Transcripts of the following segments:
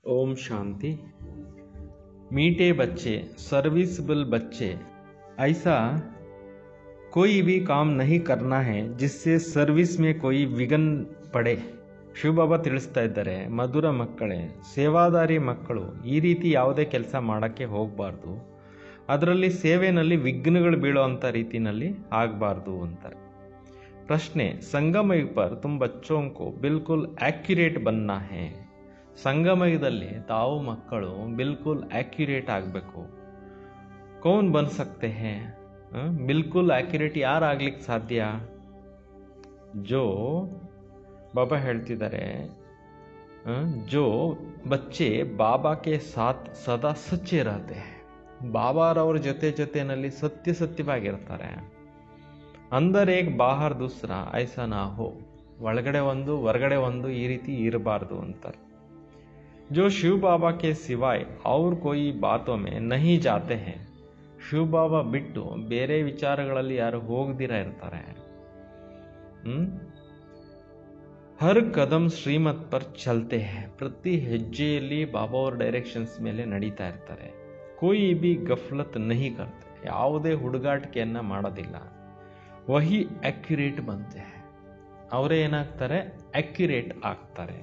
ओम शांति मीठे बच्चे सर्विसबल बच्चे ऐसा कोई भी काम नहीं करना है जिससे ಸರ್ವಿಸ್ में कोई ವಿಘನ್ ಪಡೆ ಶಿವಬಾಬಾ ತಿಳಿಸ್ತಾ ಇದ್ದಾರೆ ಮಧುರ ಮಕ್ಕಳೇ ಸೇವಾದಾರಿ ಮಕ್ಕಳು ಈ ರೀತಿ ಯಾವುದೇ ಕೆಲಸ ಮಾಡೋಕ್ಕೆ ಹೋಗಬಾರ್ದು ಅದರಲ್ಲಿ ಸೇವೆಯಲ್ಲಿ ವಿಘ್ನಗಳು ಬೀಳೋ ಅಂಥ ರೀತಿಯಲ್ಲಿ ಆಗಬಾರ್ದು ಅಂತಾರೆ ಪ್ರಶ್ನೆ ಸಂಗಮ ಯುಗ್ ಪರ್ ತುಮ್ ಬಚ್ಚೋಂ ಕೋ ಬಿಲ್ಕುಲ್ ಆಕ್ಯುರೇಟ್ ಬನ್ನ ಹೇ ಸಂಗಮಯುಗದಲ್ಲಿ ತಾವು ಮಕ್ಕಳು ಬಿಲ್ಕುಲ್ ಆಕ್ಯುರೇಟ್ ಆಗಬೇಕು ಕೌನ್ ಬನ್ ಸಕ್ತೆ ಹೇ ಹ? ಬಿಲ್ಕುಲ್ ಆಕ್ಯುರೇಟ್ ಯಾರು ಆಗ್ಲಿಕ್ಕೆ ಸಾಧ್ಯ ಜೋ ಬಾಬಾ ಹೇಳ್ತಿದ್ದಾರೆ ಹ? ಜೋ ಬಚ್ಚೆ ಬಾಬಾ ಕೆ ಸಾಥ್ ಸದಾ ಸಚ್ಚೆ ಇರತ್ತೆ ಬಾಬಾರವ್ರ ಜೊತೆ ಜೊತೆನಲ್ಲಿ ಸತ್ಯ ಸತ್ಯವಾಗಿರ್ತಾರೆ ಅಂದರ್ ಏಕ್ ಬಾಹರ್ ದೂಸರ ಐಸಾ ನಾ ಹೋ ಒಳಗಡೆ ಒಂದು ಹೊರಗಡೆ ಒಂದು ಈ ರೀತಿ ಇರಬಾರ್ದು ಅಂತಾರೆ जो शिव बाबा के सिवाय और कोई बातों में नहीं जाते हैं ಶಿವ ಬಾಬಾ ಬಿಟ್ಟು ಬೇರೆ ವಿಚಾರಗಳಲ್ಲಿ ಯಾರು ಹೋಗದಿರ ಇರ್ತಾರೆ ಹ್ಮ್ ಹರ್ ಕದಂ ಶ್ರೀಮತ್ ಪರ್ ಚಲ್ತೆ ಹೇ ಪ್ರತಿ ಹೆಜ್ಜೆಯಲ್ಲಿ ಬಾಬಾ ಅವ್ರ ಡೈರೆಕ್ಷನ್ಸ್ ಮೇಲೆ ನಡೀತಾ ಇರ್ತಾರೆ ಕೋಯಿ ಬಿ ಗಫ್ಲತ್ ನಹಿ ಕರ್ತೆ ಯಾವುದೇ ಹುಡುಗಾಟಿಕೆಯನ್ನ ಮಾಡೋದಿಲ್ಲ ವಹಿ ಅಕ್ಯುರೇಟ್ ಬಂತೆ ಅವರೇ ಏನಾಗ್ತಾರೆ ಅಕ್ಯುರೇಟ್ ಆಗ್ತಾರೆ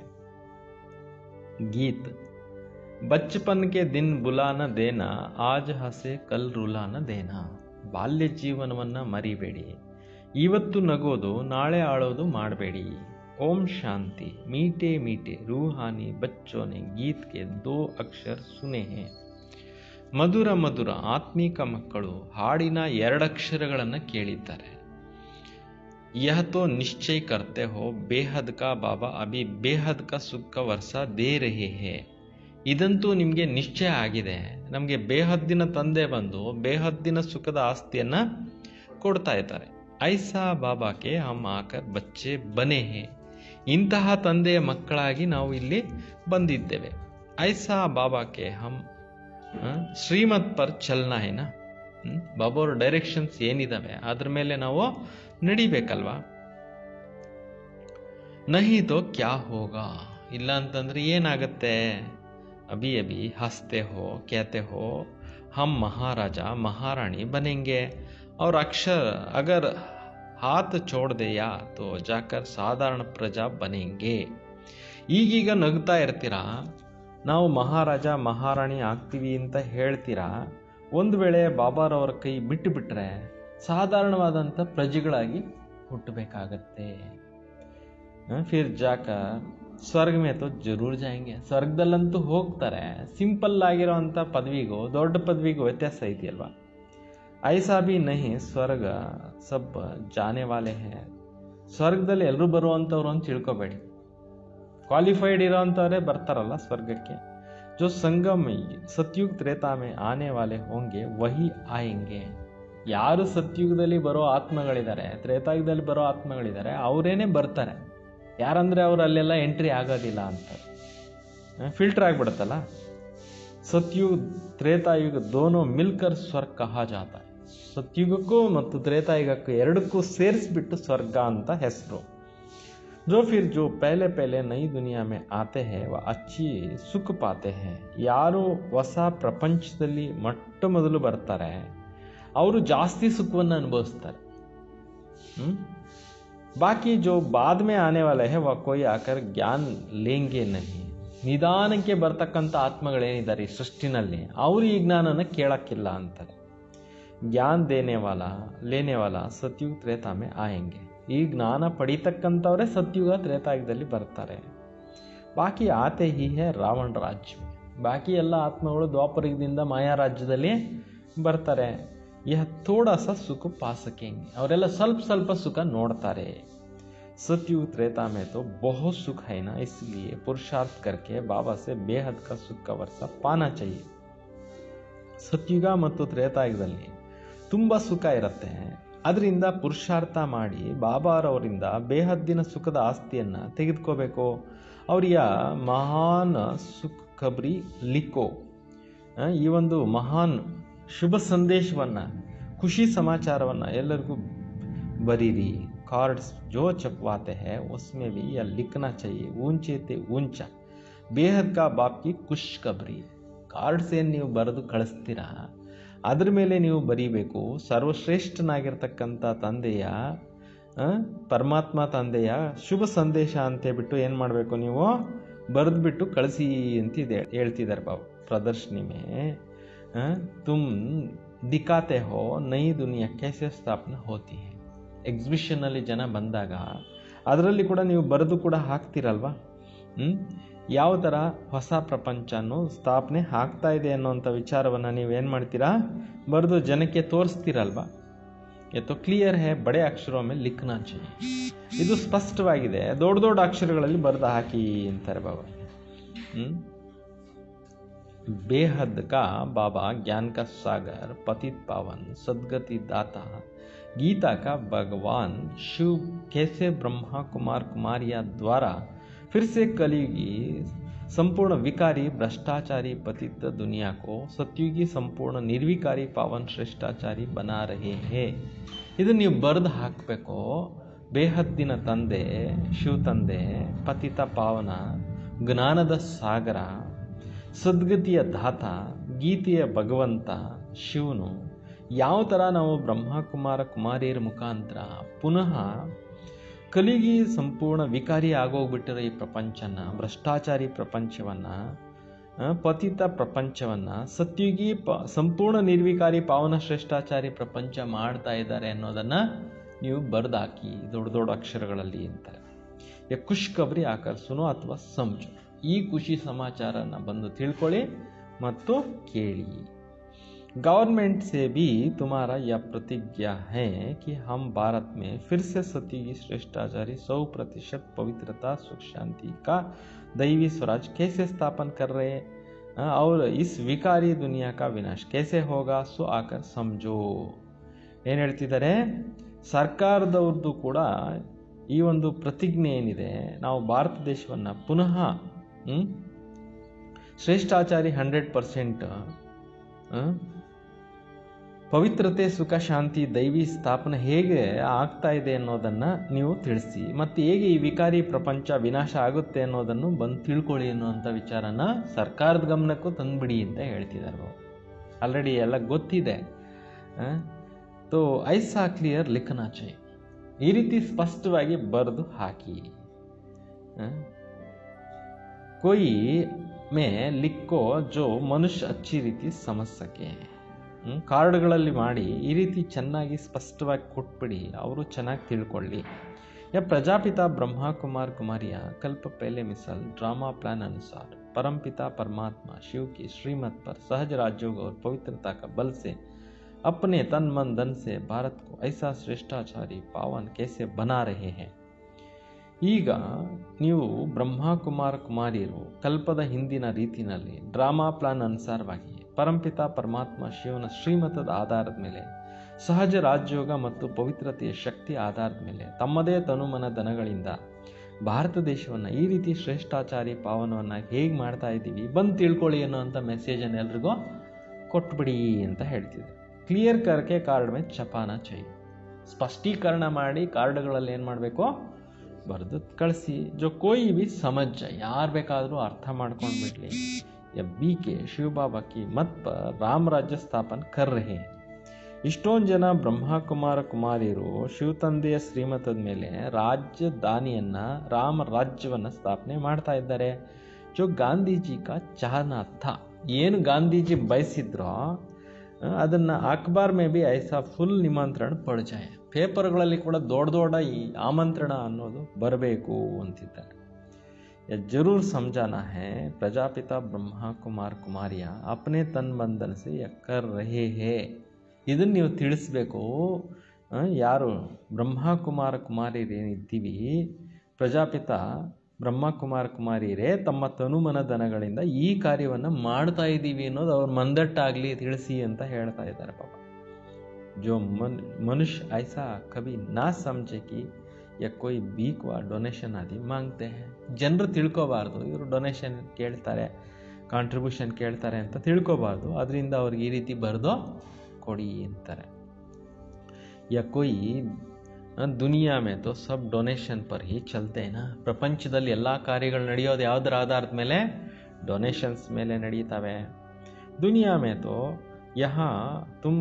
ಗೀತ್ ಬಚ್ಪನ್ ಕೆ ದಿನ್ ಬುಲಾನ ದೇನ ಆಜ್ ಹಸೆ ಕಲ್ ರುಲಾನ ದೇನ ಬಾಲ್ಯ ಜೀವನವನ್ನು ಮರಿಬೇಡಿ ಇವತ್ತು ನಗೋದು ನಾಳೆ ಆಳೋದು ಮಾಡಬೇಡಿ ಓಂ ಶಾಂತಿ ಮೀಟೆ ಮೀಟೆ ರೂಹಾನಿ ಬಚ್ಚೋನೆ ಗೀತ್ಗೆ ದೋ ಅಕ್ಷರ ಸುನೆ ಹೇ ಮಧುರ ಮಧುರ ಆತ್ಮೀಕ ಮಕ್ಕಳು ಹಾಡಿನ ಎರಡಕ್ಷರಗಳನ್ನು ಕೇಳಿದ್ದಾರೆ यह तो निश्चय करते हो बेहद का ಬಾಬಾ ಅಭಿ ಬೇಹದ್ ಕಾ ಸುಖ ವರ್ಷ ದೇ ರಹೆ ಹೇ ಇದಂತೂ ನಿಮಗೆ ನಿಶ್ಚಯ ಆಗಿದೆ ನಮಗೆ ಬೇಹದ್ದಿನ ತಂದೆ ಬಂದು ಬೇಹದ್ದಿನ ಸುಖದ ಆಸ್ತಿಯನ್ನ ಕೊಡ್ತಾ ಇದ್ದಾರೆ ಐಸಾ ಬಾಬಾಕ್ಕೆ ಹಮ್ ಆಕರ್ ಬಚ್ಚೆ ಬನೆ ಹೇ ಇಂತಹ ತಂದೆಯ ಮಕ್ಕಳಾಗಿ ನಾವು ಇಲ್ಲಿ ಬಂದಿದ್ದೇವೆ ಐಸಾ ಬಾಬಾಕ್ಕೆ ಹಮ್ ಆ, ಶ್ರೀಮತ್ ಪರ್ ಚಲನ ಹೇನಾ ಹ್ಮ್? ಬಾಬಾ ಅವ್ರ ಡೈರೆಕ್ಷನ್ಸ್ ಏನಿದಾವೆ ಅದ್ರ ಮೇಲೆ ನಾವು ನಡಿಬೇಕಲ್ವಾ ನಹಿ ತೋ ಕ್ಯಾ ಹೋಗಾ ಇಲ್ಲ ಅಂತಂದ್ರೆ ಏನಾಗತ್ತೆ ಅಭಿ ಅಭಿ ಹಸ್ತೆ ಹೋ कहते हो हम महाराजा महारानी बनेंगे और अक्षर अगर हाथ छोड़ दिया तो जाकर ಸಾಧಾರಣ ಪ್ರಜಾ ಬನೆಂಗೆ ಈಗೀಗ ನಗ್ತಾ ಇರ್ತೀರಾ ನಾವು ಮಹಾರಾಜ ಮಹಾರಾಣಿ ಆಗ್ತೀವಿ ಅಂತ ಹೇಳ್ತೀರಾ ಒಂದು ವೇಳೆ ಬಾಬಾರವರ ಕೈ ಬಿಟ್ಟು ಬಿಟ್ರೆ ಸಾಧಾರಣವಾದಂಥ ಪ್ರಜೆಗಳಾಗಿ ಹುಟ್ಟಬೇಕಾಗತ್ತೆ ಫಿರ್ ಜಾಕ ಸ್ವರ್ಗ ಮೇ ತೋ ಜರೂರ್ ಜಾಯಂಗೆ ಸ್ವರ್ಗದಲ್ಲಂತೂ ಹೋಗ್ತಾರೆ ಸಿಂಪಲ್ ಆಗಿರೋಂಥ ಪದವಿಗೂ ದೊಡ್ಡ ಪದವಿಗೂ ವ್ಯತ್ಯಾಸ ಇದೆಯಲ್ವಾ ಐಸಾ ಬಿ ನಹಿ ಸ್ವರ್ಗ ಸಬ್ ಜಾನೆ ವಾಲೆ ಹೇ ಸ್ವರ್ಗದಲ್ಲಿ ಎಲ್ಲರೂ ಬರುವಂಥವ್ರು ಅಂತ ತಿಳ್ಕೊಬೇಡಿ ಕ್ವಾಲಿಫೈಡ್ ಇರೋವಂಥವ್ರೇ ಬರ್ತಾರಲ್ಲ ಸ್ವರ್ಗಕ್ಕೆ जो संगम सतयुग त्रेता में आने वाले होंगे वही आएंगे ಯಾರು ಸತ್ಯುಗದಲ್ಲಿ ಬರೋ ಆತ್ಮಗಳಿದ್ದಾರೆ ತ್ರೇತಾಯುಗದಲ್ಲಿ ಬರೋ ಆತ್ಮಗಳಿದ್ದಾರೆ ಅವರೇನೆ ಬರ್ತಾರೆ ಯಾರಂದ್ರೆ ಅವ್ರು ಅಲ್ಲೆಲ್ಲ ಎಂಟ್ರಿ ಆಗೋದಿಲ್ಲ ಅಂತ ಫಿಲ್ಟರ್ ಆಗಿಬಿಡುತ್ತಲ್ಲ ಸತ್ಯುಗ ತ್ರೇತಾಯುಗ ದೋನೋ ಮಿಲ್ಕರ್ ಸ್ವರ್ಗ ಕಹಾ ಜಾತ ಹೈ. ಸತ್ಯುಗಕ್ಕೂ ಮತ್ತು ತ್ರೇತಾಯುಗಕ್ಕೂ ಎರಡಕ್ಕೂ ಸೇರಿಸ್ಬಿಟ್ಟು ಸ್ವರ್ಗ ಅಂತ ಹೆಸರು जो फिर जो पहले पहले नई दुनिया में आते हैं वह अच्छी ಸುಖ ಪಾತೆ हैं ಯಾರು ಹೊಸ ಪ್ರಪಂಚದಲ್ಲಿ ಮೊಟ್ಟ ಮೊದಲು ಬರ್ತಾರೆ ಅವರು ಜಾಸ್ತಿ ಸುಖವನ್ನು ಅನುಭವಿಸ್ತಾರೆ ಹ್ಮ್? ಬಾಕಿ जो बाद में आने वाले हैं वह कोई आकर ज्ञान लेंगे नहीं ನಿಧಾನಕ್ಕೆ ಬರ್ತಕ್ಕಂಥ ಆತ್ಮಗಳೇನಿದ್ದಾರೆ ಈ ಸೃಷ್ಟಿನಲ್ಲಿ ಅವರು ಈ ಜ್ಞಾನನ ಕೇಳಕ್ಕಿಲ್ಲ ಅಂತಾರೆ ಜ್ಞಾನ ದೇನೆ ವಾಲ ಲೇನೆ ವಾಲ ಸತ್ಯುಗ ತ್ರೇತಾ ಮೇ ಆಯಂಗೆ ಈ ಜ್ಞಾನ ಪಡಿತಕ್ಕಂಥವರೇ ಸತ್ಯುಗ ತ್ರೇತಾಯುಗದಲ್ಲಿ ಬರ್ತಾರೆ ಬಾಕಿ ಆತೆ ಹಿ ಹೇ ರಾವಣ ರಾಜ್ಯ ಬಾಕಿ ಎಲ್ಲ ಆತ್ಮಗಳು ದ್ವಾಪರಯುಗದಿಂದ ಮಾಯಾ ರಾಜ್ಯದಲ್ಲಿ ಬರ್ತಾರೆ ಯಹ ಥೋಡ ಸ ಸುಖ ಪಾಸಕೆಂಗೆ ಅವರೆಲ್ಲ ಸ್ವಲ್ಪ ಸ್ವಲ್ಪ ಸುಖ ನೋಡ್ತಾರೆ सतयुग त्रेता में तो बहुत सुख है ना इसलिए पुरुषार्थ करके बाबा से बेहद का सुख का वर्षा पाना चाहिए ಸತ್ಯುಗ ಮತ್ತು ತ್ರೇತಾಯುಗದಲ್ಲಿ ತುಂಬ ಸುಖ ಇರುತ್ತೆ ಅದರಿಂದ ಪುರುಷಾರ್ಥ ಮಾಡಿ ಬಾಬಾರವರಿಂದ ಬೇಹದ್ದಿನ ಸುಖದ ಆಸ್ತಿಯನ್ನು ತೆಗೆದುಕೋಬೇಕು ಅವರಿಯ ಮಹಾನ್ ಸುಖ ಖಬ್ರಿ ಲಿಖೋ ಆ, ಈ ಒಂದು ಮಹಾನ್ ಶುಭ ಸಂದೇಶವನ್ನು ಖುಷಿ ಸಮಾಚಾರವನ್ನು ಎಲ್ಲರಿಗೂ बरीरी कार्ड्स जो छपवाते हैं उसमें भी यह लिखना चाहिए ऊंचे ते ऊंचा ಬೇಹದ್ ಕಾ ಬಾಪ್ ಕಿ ಖುಷ್ ಖಬ್ರಿ ಕಾರ್ಡ್ಸ್ ಏನು ನೀವು ಬರೆದು ಕಳಿಸ್ತೀರಾ ಅದ್ರ ಮೇಲೆ ನೀವು ಬರೀಬೇಕು ಸರ್ವಶ್ರೇಷ್ಠನಾಗಿರ್ತಕ್ಕಂಥ ತಂದೆಯ ಆ, ಪರಮಾತ್ಮ ತಂದೆಯ ಶುಭ ಸಂದೇಶ ಅಂತೇಳ್ಬಿಟ್ಟು ಏನು ಮಾಡಬೇಕು ನೀವು ಬರೆದ್ಬಿಟ್ಟು ಕಳಿಸಿ ಅಂತಿದೆ ಹೇಳ್ತಿದ್ದಾರೆ ಬಾಬು ಪ್ರದರ್ಶನಿ ಮೇ ಆ, ತುಮ್ ದಿಕ್ಕಾತೆ ಹೋ ನೈ ದುನಿಯಾ कैसे ಸ್ಥಾಪನೆ ಹೋತಿ ಹೈ ಎಕ್ಸಿಬಿಷನ್ನಲ್ಲಿ ಜನ ಬಂದಾಗ ಅದರಲ್ಲಿ ಕೂಡ ನೀವು ಬರೆದು ಕೂಡ ಹಾಕ್ತಿರಲ್ವಾ ಹ್ಮ್? ಯಾವ ಥರ ಹೊಸ ಪ್ರಪಂಚನೂ ಸ್ಥಾಪನೆ ಆಗ್ತಾ ಇದೆ ಅನ್ನೋಂಥ ವಿಚಾರವನ್ನು ನೀವು ಏನು ಮಾಡ್ತೀರಾ ಬರೆದು ಜನಕ್ಕೆ ತೋರಿಸ್ತೀರಲ್ವಾ ಎತ್ತೋ ಕ್ಲಿಯರ್ ಹೇ ಬಡೆ ಅಕ್ಷರ ಮೇಲೆ ಲಿಖನಾ चाहिए ಇದು ಸ್ಪಷ್ಟವಾಗಿದೆ ದೊಡ್ಡ ದೊಡ್ಡ ಅಕ್ಷರಗಳಲ್ಲಿ ಬರೆದು ಹಾಕಿ ಅಂತಾರೆ ಬಾಬಾ ಹ್ಮ್ बेहद का बाबा ज्ञान का सागर पतित पावन सदगति दाता गीता का भगवान शिव कैसे ब्रह्मा कुमार कुमारिया द्वारा फिर से कलयुगी संपूर्ण विकारी भ्रष्टाचारी पतित दुनिया को सत्युगी संपूर्ण निर्विकारी पावन श्रेಷ್ಠಾಚಾರಿ ಬನಾ ರಹೆ ಹೇ ಇದು ನೀವು ಬರೆದು ಹಾಕಬೇಕು ಬೇಹದ್ದಿನ ತಂದೆ ಶಿವ ತಂದೆ ಪತಿತ ಪಾವನ ಜ್ಞಾನದ ಸಾಗರ ಸದ್ಗತಿಯ ದಾತ ಗೀತೆಯ ಭಗವಂತ ಶಿವನು ಯಾವ ಥರ ನಾವು ಬ್ರಹ್ಮಕುಮಾರ ಕುಮಾರಿಯರ ಮುಖಾಂತರ ಪುನಃ ಕಲಿಗಿ ಸಂಪೂರ್ಣ ವಿಕಾರಿ ಆಗೋಗ್ಬಿಟ್ಟಿರೋ ಈ ಪ್ರಪಂಚನ ಭ್ರಷ್ಟಾಚಾರಿ ಪ್ರಪಂಚವನ್ನು ಪತಿತ ಪ್ರಪಂಚವನ್ನು ಸತ್ಯುಗಿ ಪ ಸಂಪೂರ್ಣ ನಿರ್ವಿಕಾರಿ ಪಾವನ ಶ್ರೇಷ್ಠಾಚಾರಿ ಪ್ರಪಂಚ ಮಾಡ್ತಾ ಇದ್ದಾರೆ ಅನ್ನೋದನ್ನು ನೀವು ಬರೆದಾಕಿ ದೊಡ್ಡ ದೊಡ್ಡ ಅಕ್ಷರಗಳಲ್ಲಿ ಅಂತಾರೆ ಯಾ ಖುಷ್ ಖಬರಿ ಆಕರ್ಸುನೋ ಅಥವಾ ಸಮಜು ಈ ಖುಷಿ ಸಮಾಚಾರನ ಬಂದು ತಿಳ್ಕೊಳ್ಳಿ ಮತ್ತು ಕೇಳಿ गवर्नमेंट से भी तुम्हारा यह प्रतिज्ञा है कि हम भारत में फिर से सती की श्रेष्ठाचारी सौ प्रतिशत पवित्रता सुख शांति का दैवी स्वराज कैसे स्थापन कर रहे हैं हाँ, और इस विकारी दुनिया का विनाश कैसे होगा सो आकर समझो ಏನು ಹೇಳ್ತಿದ್ದಾರೆ ಸರ್ಕಾರದವ್ರದ್ದು ಕೂಡ ಈ ಒಂದು ಪ್ರತಿಜ್ಞೆ ಏನಿದೆ ನಾವು ಭಾರತ ದೇಶವನ್ನು ಪುನಃ ಹ್ಮ್, ಶ್ರೇಷ್ಠಾಚಾರಿ ಹಂಡ್ರೆಡ್ ಪರ್ಸೆಂಟ್ ಪವಿತ್ರತೆ ಸುಖ ಶಾಂತಿ ದೈವಿ ಸ್ಥಾಪನೆ ಹೇಗೆ ಆಗ್ತಾ ಇದೆ ಅನ್ನೋದನ್ನು ನೀವು ತಿಳಿಸಿ ಮತ್ತು ಹೇಗೆ ಈ ವಿಕಾರಿ ಪ್ರಪಂಚ ವಿನಾಶ ಆಗುತ್ತೆ ಅನ್ನೋದನ್ನು ಬಂದು ತಿಳ್ಕೊಳ್ಳಿ ಅನ್ನುವಂಥ ವಿಚಾರನ ಸರ್ಕಾರದ ಗಮನಕ್ಕೂ ತಂದುಬಿಡಿ ಅಂತ ಹೇಳ್ತಿದ್ದಾರೆ ಅವರು ಆಲ್ರೆಡಿ ಎಲ್ಲ ಗೊತ್ತಿದೆ ಆ? ತೋ ಐಸಾ ಕ್ಲಿಯರ್ ಲಿಖನಾ चाहिए ಈ ರೀತಿ ಸ್ಪಷ್ಟವಾಗಿ ಬರೆದು ಹಾಕಿ ಆ? कोई में लिखो जो ಮನುಷ್ಯ ಅಚ್ಚಿ ರೀತಿ ಸಮझ सके ಹ್ಮ್? ಕಾರ್ಡ್ಗಳಲ್ಲಿ ಮಾಡಿ ಈ ರೀತಿ ಚೆನ್ನಾಗಿ ಸ್ಪಷ್ಟವಾಗಿ ಕೊಟ್ಬಿಡಿ ಅವರು ಚೆನ್ನಾಗಿ ತಿಳ್ಕೊಳ್ಳಿ या प्रजापिता ब्रह्मा कुमार कुमारिया कल्प पहले मिसल ड्रामा प्लान अनुसार परमपिता परमात्मा शिव की श्रीमत पर सहज राज्यों और पवित्रता का बल से अपने तन मन धन से भारत को ऐसा श्रेष्ठाचारी पावन कैसे बना रहे हैं ಈಗ ನೀವು ಬ್ರಹ್ಮಕುಮಾರ ಕುಮಾರಿಯರು ಕಲ್ಪದ ಹಿಂದಿನ ರೀತಿನಲ್ಲಿ ಡ್ರಾಮಾ ಪ್ಲಾನ್ ಅನುಸಾರವಾಗಿ ಪರಂಪಿತ ಪರಮಾತ್ಮ ಶಿವನ ಶ್ರೀಮತದ ಆಧಾರದ ಮೇಲೆ ಸಹಜ ರಾಜಯೋಗ ಮತ್ತು ಪವಿತ್ರತೆಯ ಶಕ್ತಿ ಆಧಾರದ ಮೇಲೆ ತಮ್ಮದೇ ತನುಮನ ದನಗಳಿಂದ ಭಾರತ ದೇಶವನ್ನು ಈ ರೀತಿ ಶ್ರೇಷ್ಠಾಚಾರಿ ಪಾವನವನ್ನು ಹೇಗೆ ಮಾಡ್ತಾ ಇದ್ದೀವಿ ಬಂದು ತಿಳ್ಕೊಳ್ಳಿ ಅನ್ನೋಂಥ ಮೆಸೇಜನ್ನು ಎಲ್ರಿಗೂ ಕೊಟ್ಬಿಡಿ ಅಂತ ಹೇಳ್ತಿದೆ ಕ್ಲಿಯರ್ ಕರ್ಕೆ ಕಾರ್ಡ್ ಮೇಲೆ ಚಪಾನ ಚೈ ಸ್ಪಷ್ಟೀಕರಣ ಮಾಡಿ ಕಾರ್ಡ್ಗಳಲ್ಲಿ ಏನು ಮಾಡಬೇಕು ಬರೆದು ಕಳಿಸಿ ಜೊ ಕೋಯಿ ಬಿ ಸಮಜ್ಜ ಯಾರು ಬೇಕಾದರೂ ಅರ್ಥ ಮಾಡ್ಕೊಂಡು ಬಿಡಲಿ ಯ ಬಿ ಕೆ ಶಿವಬಾಬಾ ಕಿ ಮತ್ ಪರ್ ರಾಮರಾಜ್ಯ ಸ್ಥಾಪನ್ ಕರ್ ರಹೆ ಇಷ್ಟೊಂದು ಜನ ಬ್ರಹ್ಮಕುಮಾರ ಕುಮಾರಿಯರು ಶಿವತಂದೆಯ ಶ್ರೀಮತದ ಮೇಲೆ ರಾಜಧಾನಿಯನ್ನ ರಾಮ ರಾಜ್ಯವನ್ನು ಸ್ಥಾಪನೆ ಮಾಡ್ತಾ ಇದ್ದಾರೆ ಜೊ ಗಾಂಧೀಜಿ ಕಾ ಚಾಹನಾ ಥಾ ಏನು ಗಾಂಧೀಜಿ ಬಯಸಿದ್ರೋ ಅದನ್ನು ಅಖಬಾರ್ ಮೇ ಬಿ ಐಸಾ ಫುಲ್ ನಿಮಂತ್ರಣ ಪಡ್ಜಾಯ ಪೇಪರ್ಗಳಲ್ಲಿ ಕೂಡ ದೊಡ್ಡ ದೊಡ್ಡ ಈ ಆಮಂತ್ರಣ ಅನ್ನೋದು ಬರಬೇಕು ಅಂತಿದ್ದಾರೆ ये जरूर समझाना है प्रजापिता ब्रह्मा कुमार कुमारिया अपने तन बंधन से यह कर रहे हैं ಇದನ್ನು ನೀವು ತಿಳಿಸ್ಬೇಕು ಆ, ಯಾರು ಬ್ರಹ್ಮಕುಮಾರ ಕುಮಾರಿಯರೇನಿದ್ದೀವಿ ಪ್ರಜಾಪಿತ ಬ್ರಹ್ಮಕುಮಾರ ಕುಮಾರಿಯರೇ ತಮ್ಮ ತನುಮನ ದನಗಳಿಂದ ಈ ಕಾರ್ಯವನ್ನು ಮಾಡ್ತಾ ಇದ್ದೀವಿ ಅನ್ನೋದು ಅವ್ರ ಮಂದಟ್ಟಾಗಲಿ ತಿಳಿಸಿ ಅಂತ ಹೇಳ್ತಾ ಇದ್ದಾರೆ ಪಾಪ जो मन मनुष्य ऐसा कभी ना समझे कि या कोई भीख व ಡೊನೇಷನ್ ಆದಿ ಮಾಂಗ್ತೆ ಜನರು ತಿಳ್ಕೊಬಾರ್ದು ಇವರು ಡೊನೇಷನ್ ಕೇಳ್ತಾರೆ ಕಾಂಟ್ರಿಬ್ಯೂಷನ್ ಕೇಳ್ತಾರೆ ಅಂತ ತಿಳ್ಕೊಬಾರ್ದು ಅದರಿಂದ ಅವ್ರಿಗೆ ಈ ರೀತಿ ಬರೆದು ಕೊಡಿ ಅಂತಾರೆ या कोई ದುನಿಯಾ ಮೇ ತೋ ಸಬ್ ಡೊನೇಷನ್ ಪರ್ ಹಿ ಚಲ್ತೆ ನಾ ಪ್ರಪಂಚದಲ್ಲಿ ಎಲ್ಲ ಕಾರ್ಯಗಳು ನಡೆಯೋದು ಯಾವುದರ ಆಧಾರದ ಮೇಲೆ ಡೊನೇಷನ್ಸ್ ಮೇಲೆ ನಡೀತವೆ ದುನಿಯಾ ಮೇ ತೋ ಯಹಾ ತುಮ್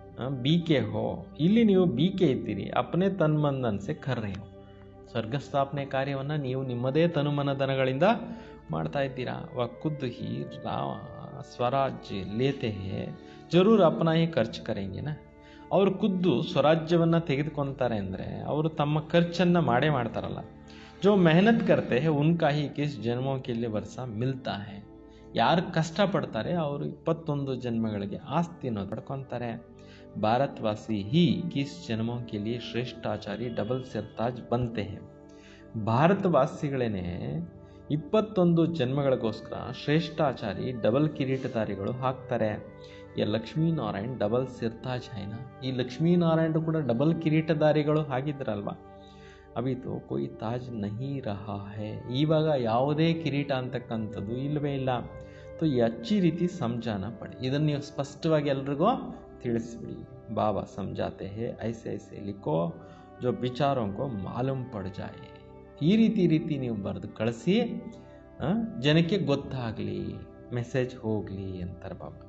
ಬಿ ಕೆ ಹೋ ಇಲ್ಲಿ ನೀವು ಬಿ ಕೆ ಇದ್ದೀರಿ ಅಪ್ಪನೇ ತನ್ಮಂದನ್ ಸೆ ಕರ್ ರಹೆ ಹೋ ಸ್ವರ್ಗ ಸ್ಥಾಪನೆ ಕಾರ್ಯವನ್ನು ನೀವು ನಿಮ್ಮದೇ ತನುಮನಧನಗಳಿಂದ ಮಾಡ್ತಾ ಇದ್ದೀರಾ ವ ಖುದ್ ಹಿ ರಾ ಸ್ವರಾಜ್ಯ ಲೇತೆ ಹೇ ಜರೂರ್ ಅಪ್ಪನ ಹಿ ಖರ್ಚು ಕರೆಂಗೆನಾ ಅವರು ಖುದ್ದು ಸ್ವರಾಜ್ಯವನ್ನು ತೆಗೆದುಕೊತಾರೆ ಅಂದರೆ ಅವರು ತಮ್ಮ ಖರ್ಚನ್ನು ಮಾಡೇ ಮಾಡ್ತಾರಲ್ಲ ಜೋ ಮೆಹನತ್ ಕರ್ತೆ ಹೇ ಉನ್ಕಾ ಹಿ ಕಿಸ್ ಜನ್ಮೋ ಕೆಲ್ಲಿ ವರ್ಷ ಮಿಲ್ತಾ ಹೇ ಯಾರು ಕಷ್ಟಪಡ್ತಾರೆ ಅವರು ಇಪ್ಪತ್ತೊಂದು ಜನ್ಮಗಳಿಗೆ ಆಸ್ತಿ ಅನ್ನೋದು ಪಡ್ಕೊತಾರೆ ಭಾರತವಾಸಿ ಹಿ ಕಿಸ್ ಜನ್ಮೋ के लिए ಶ್ರೇಷ್ಠಾಚಾರಿ ಡಬಲ್ ಸಿರ್ತಾಜ್ ಬಂತೆ ಹೇ ಭಾರತವಾಸಿಗಳೇನೆ ಇಪ್ಪತ್ತೊಂದು ಜನ್ಮಗಳಿಗೋಸ್ಕರ ಶ್ರೇಷ್ಠಾಚಾರಿ ಡಬಲ್ ಕಿರೀಟಧಾರಿಗಳು ಹಾಕ್ತಾರೆ ಯ ಲಕ್ಷ್ಮೀನಾರಾಯಣ್ ಡಬಲ್ ಸಿರ್ತಾಜ್ ಹೈನಾ ಈ ಲಕ್ಷ್ಮೀನಾರಾಯಣರು ಕೂಡ ಡಬಲ್ ಕಿರೀಟಧಾರಿಗಳು ಹಾಗಿದ್ರಲ್ವಾ ಅವಿತು ಕೊಯ್ ತಾಜ್ ನಹಿ ರಹಾ ಹೇ ಇವಾಗ ಯಾವುದೇ ಕಿರೀಟ ಅಂತಕ್ಕಂಥದ್ದು ಇಲ್ಲವೇ ಇಲ್ಲ ತೋ ಈ ಅಚ್ಚಿ ರೀತಿ ಸಂಜಾನ ಪಡಿ ಇದನ್ನು ನೀವು ಸ್ಪಷ್ಟವಾಗಿ ಎಲ್ರಿಗೂ ತಿಳಿಸ್ಬಿಡಿ ಬಾಬಾ ಸಮझाते हैं ऐसे ऐसे लिखो जो विचारों को मालूम पड़ जाए ಈ ರೀತಿ ಈ ರೀತಿ ನೀವು ಬರೆದು ಕಳಿಸಿ ಆ, ಜನಕ್ಕೆ ಗೊತ್ತಾಗಲಿ ಮೆಸೇಜ್ ಹೋಗಲಿ ಅಂತಾರೆ ಬಾಬಾ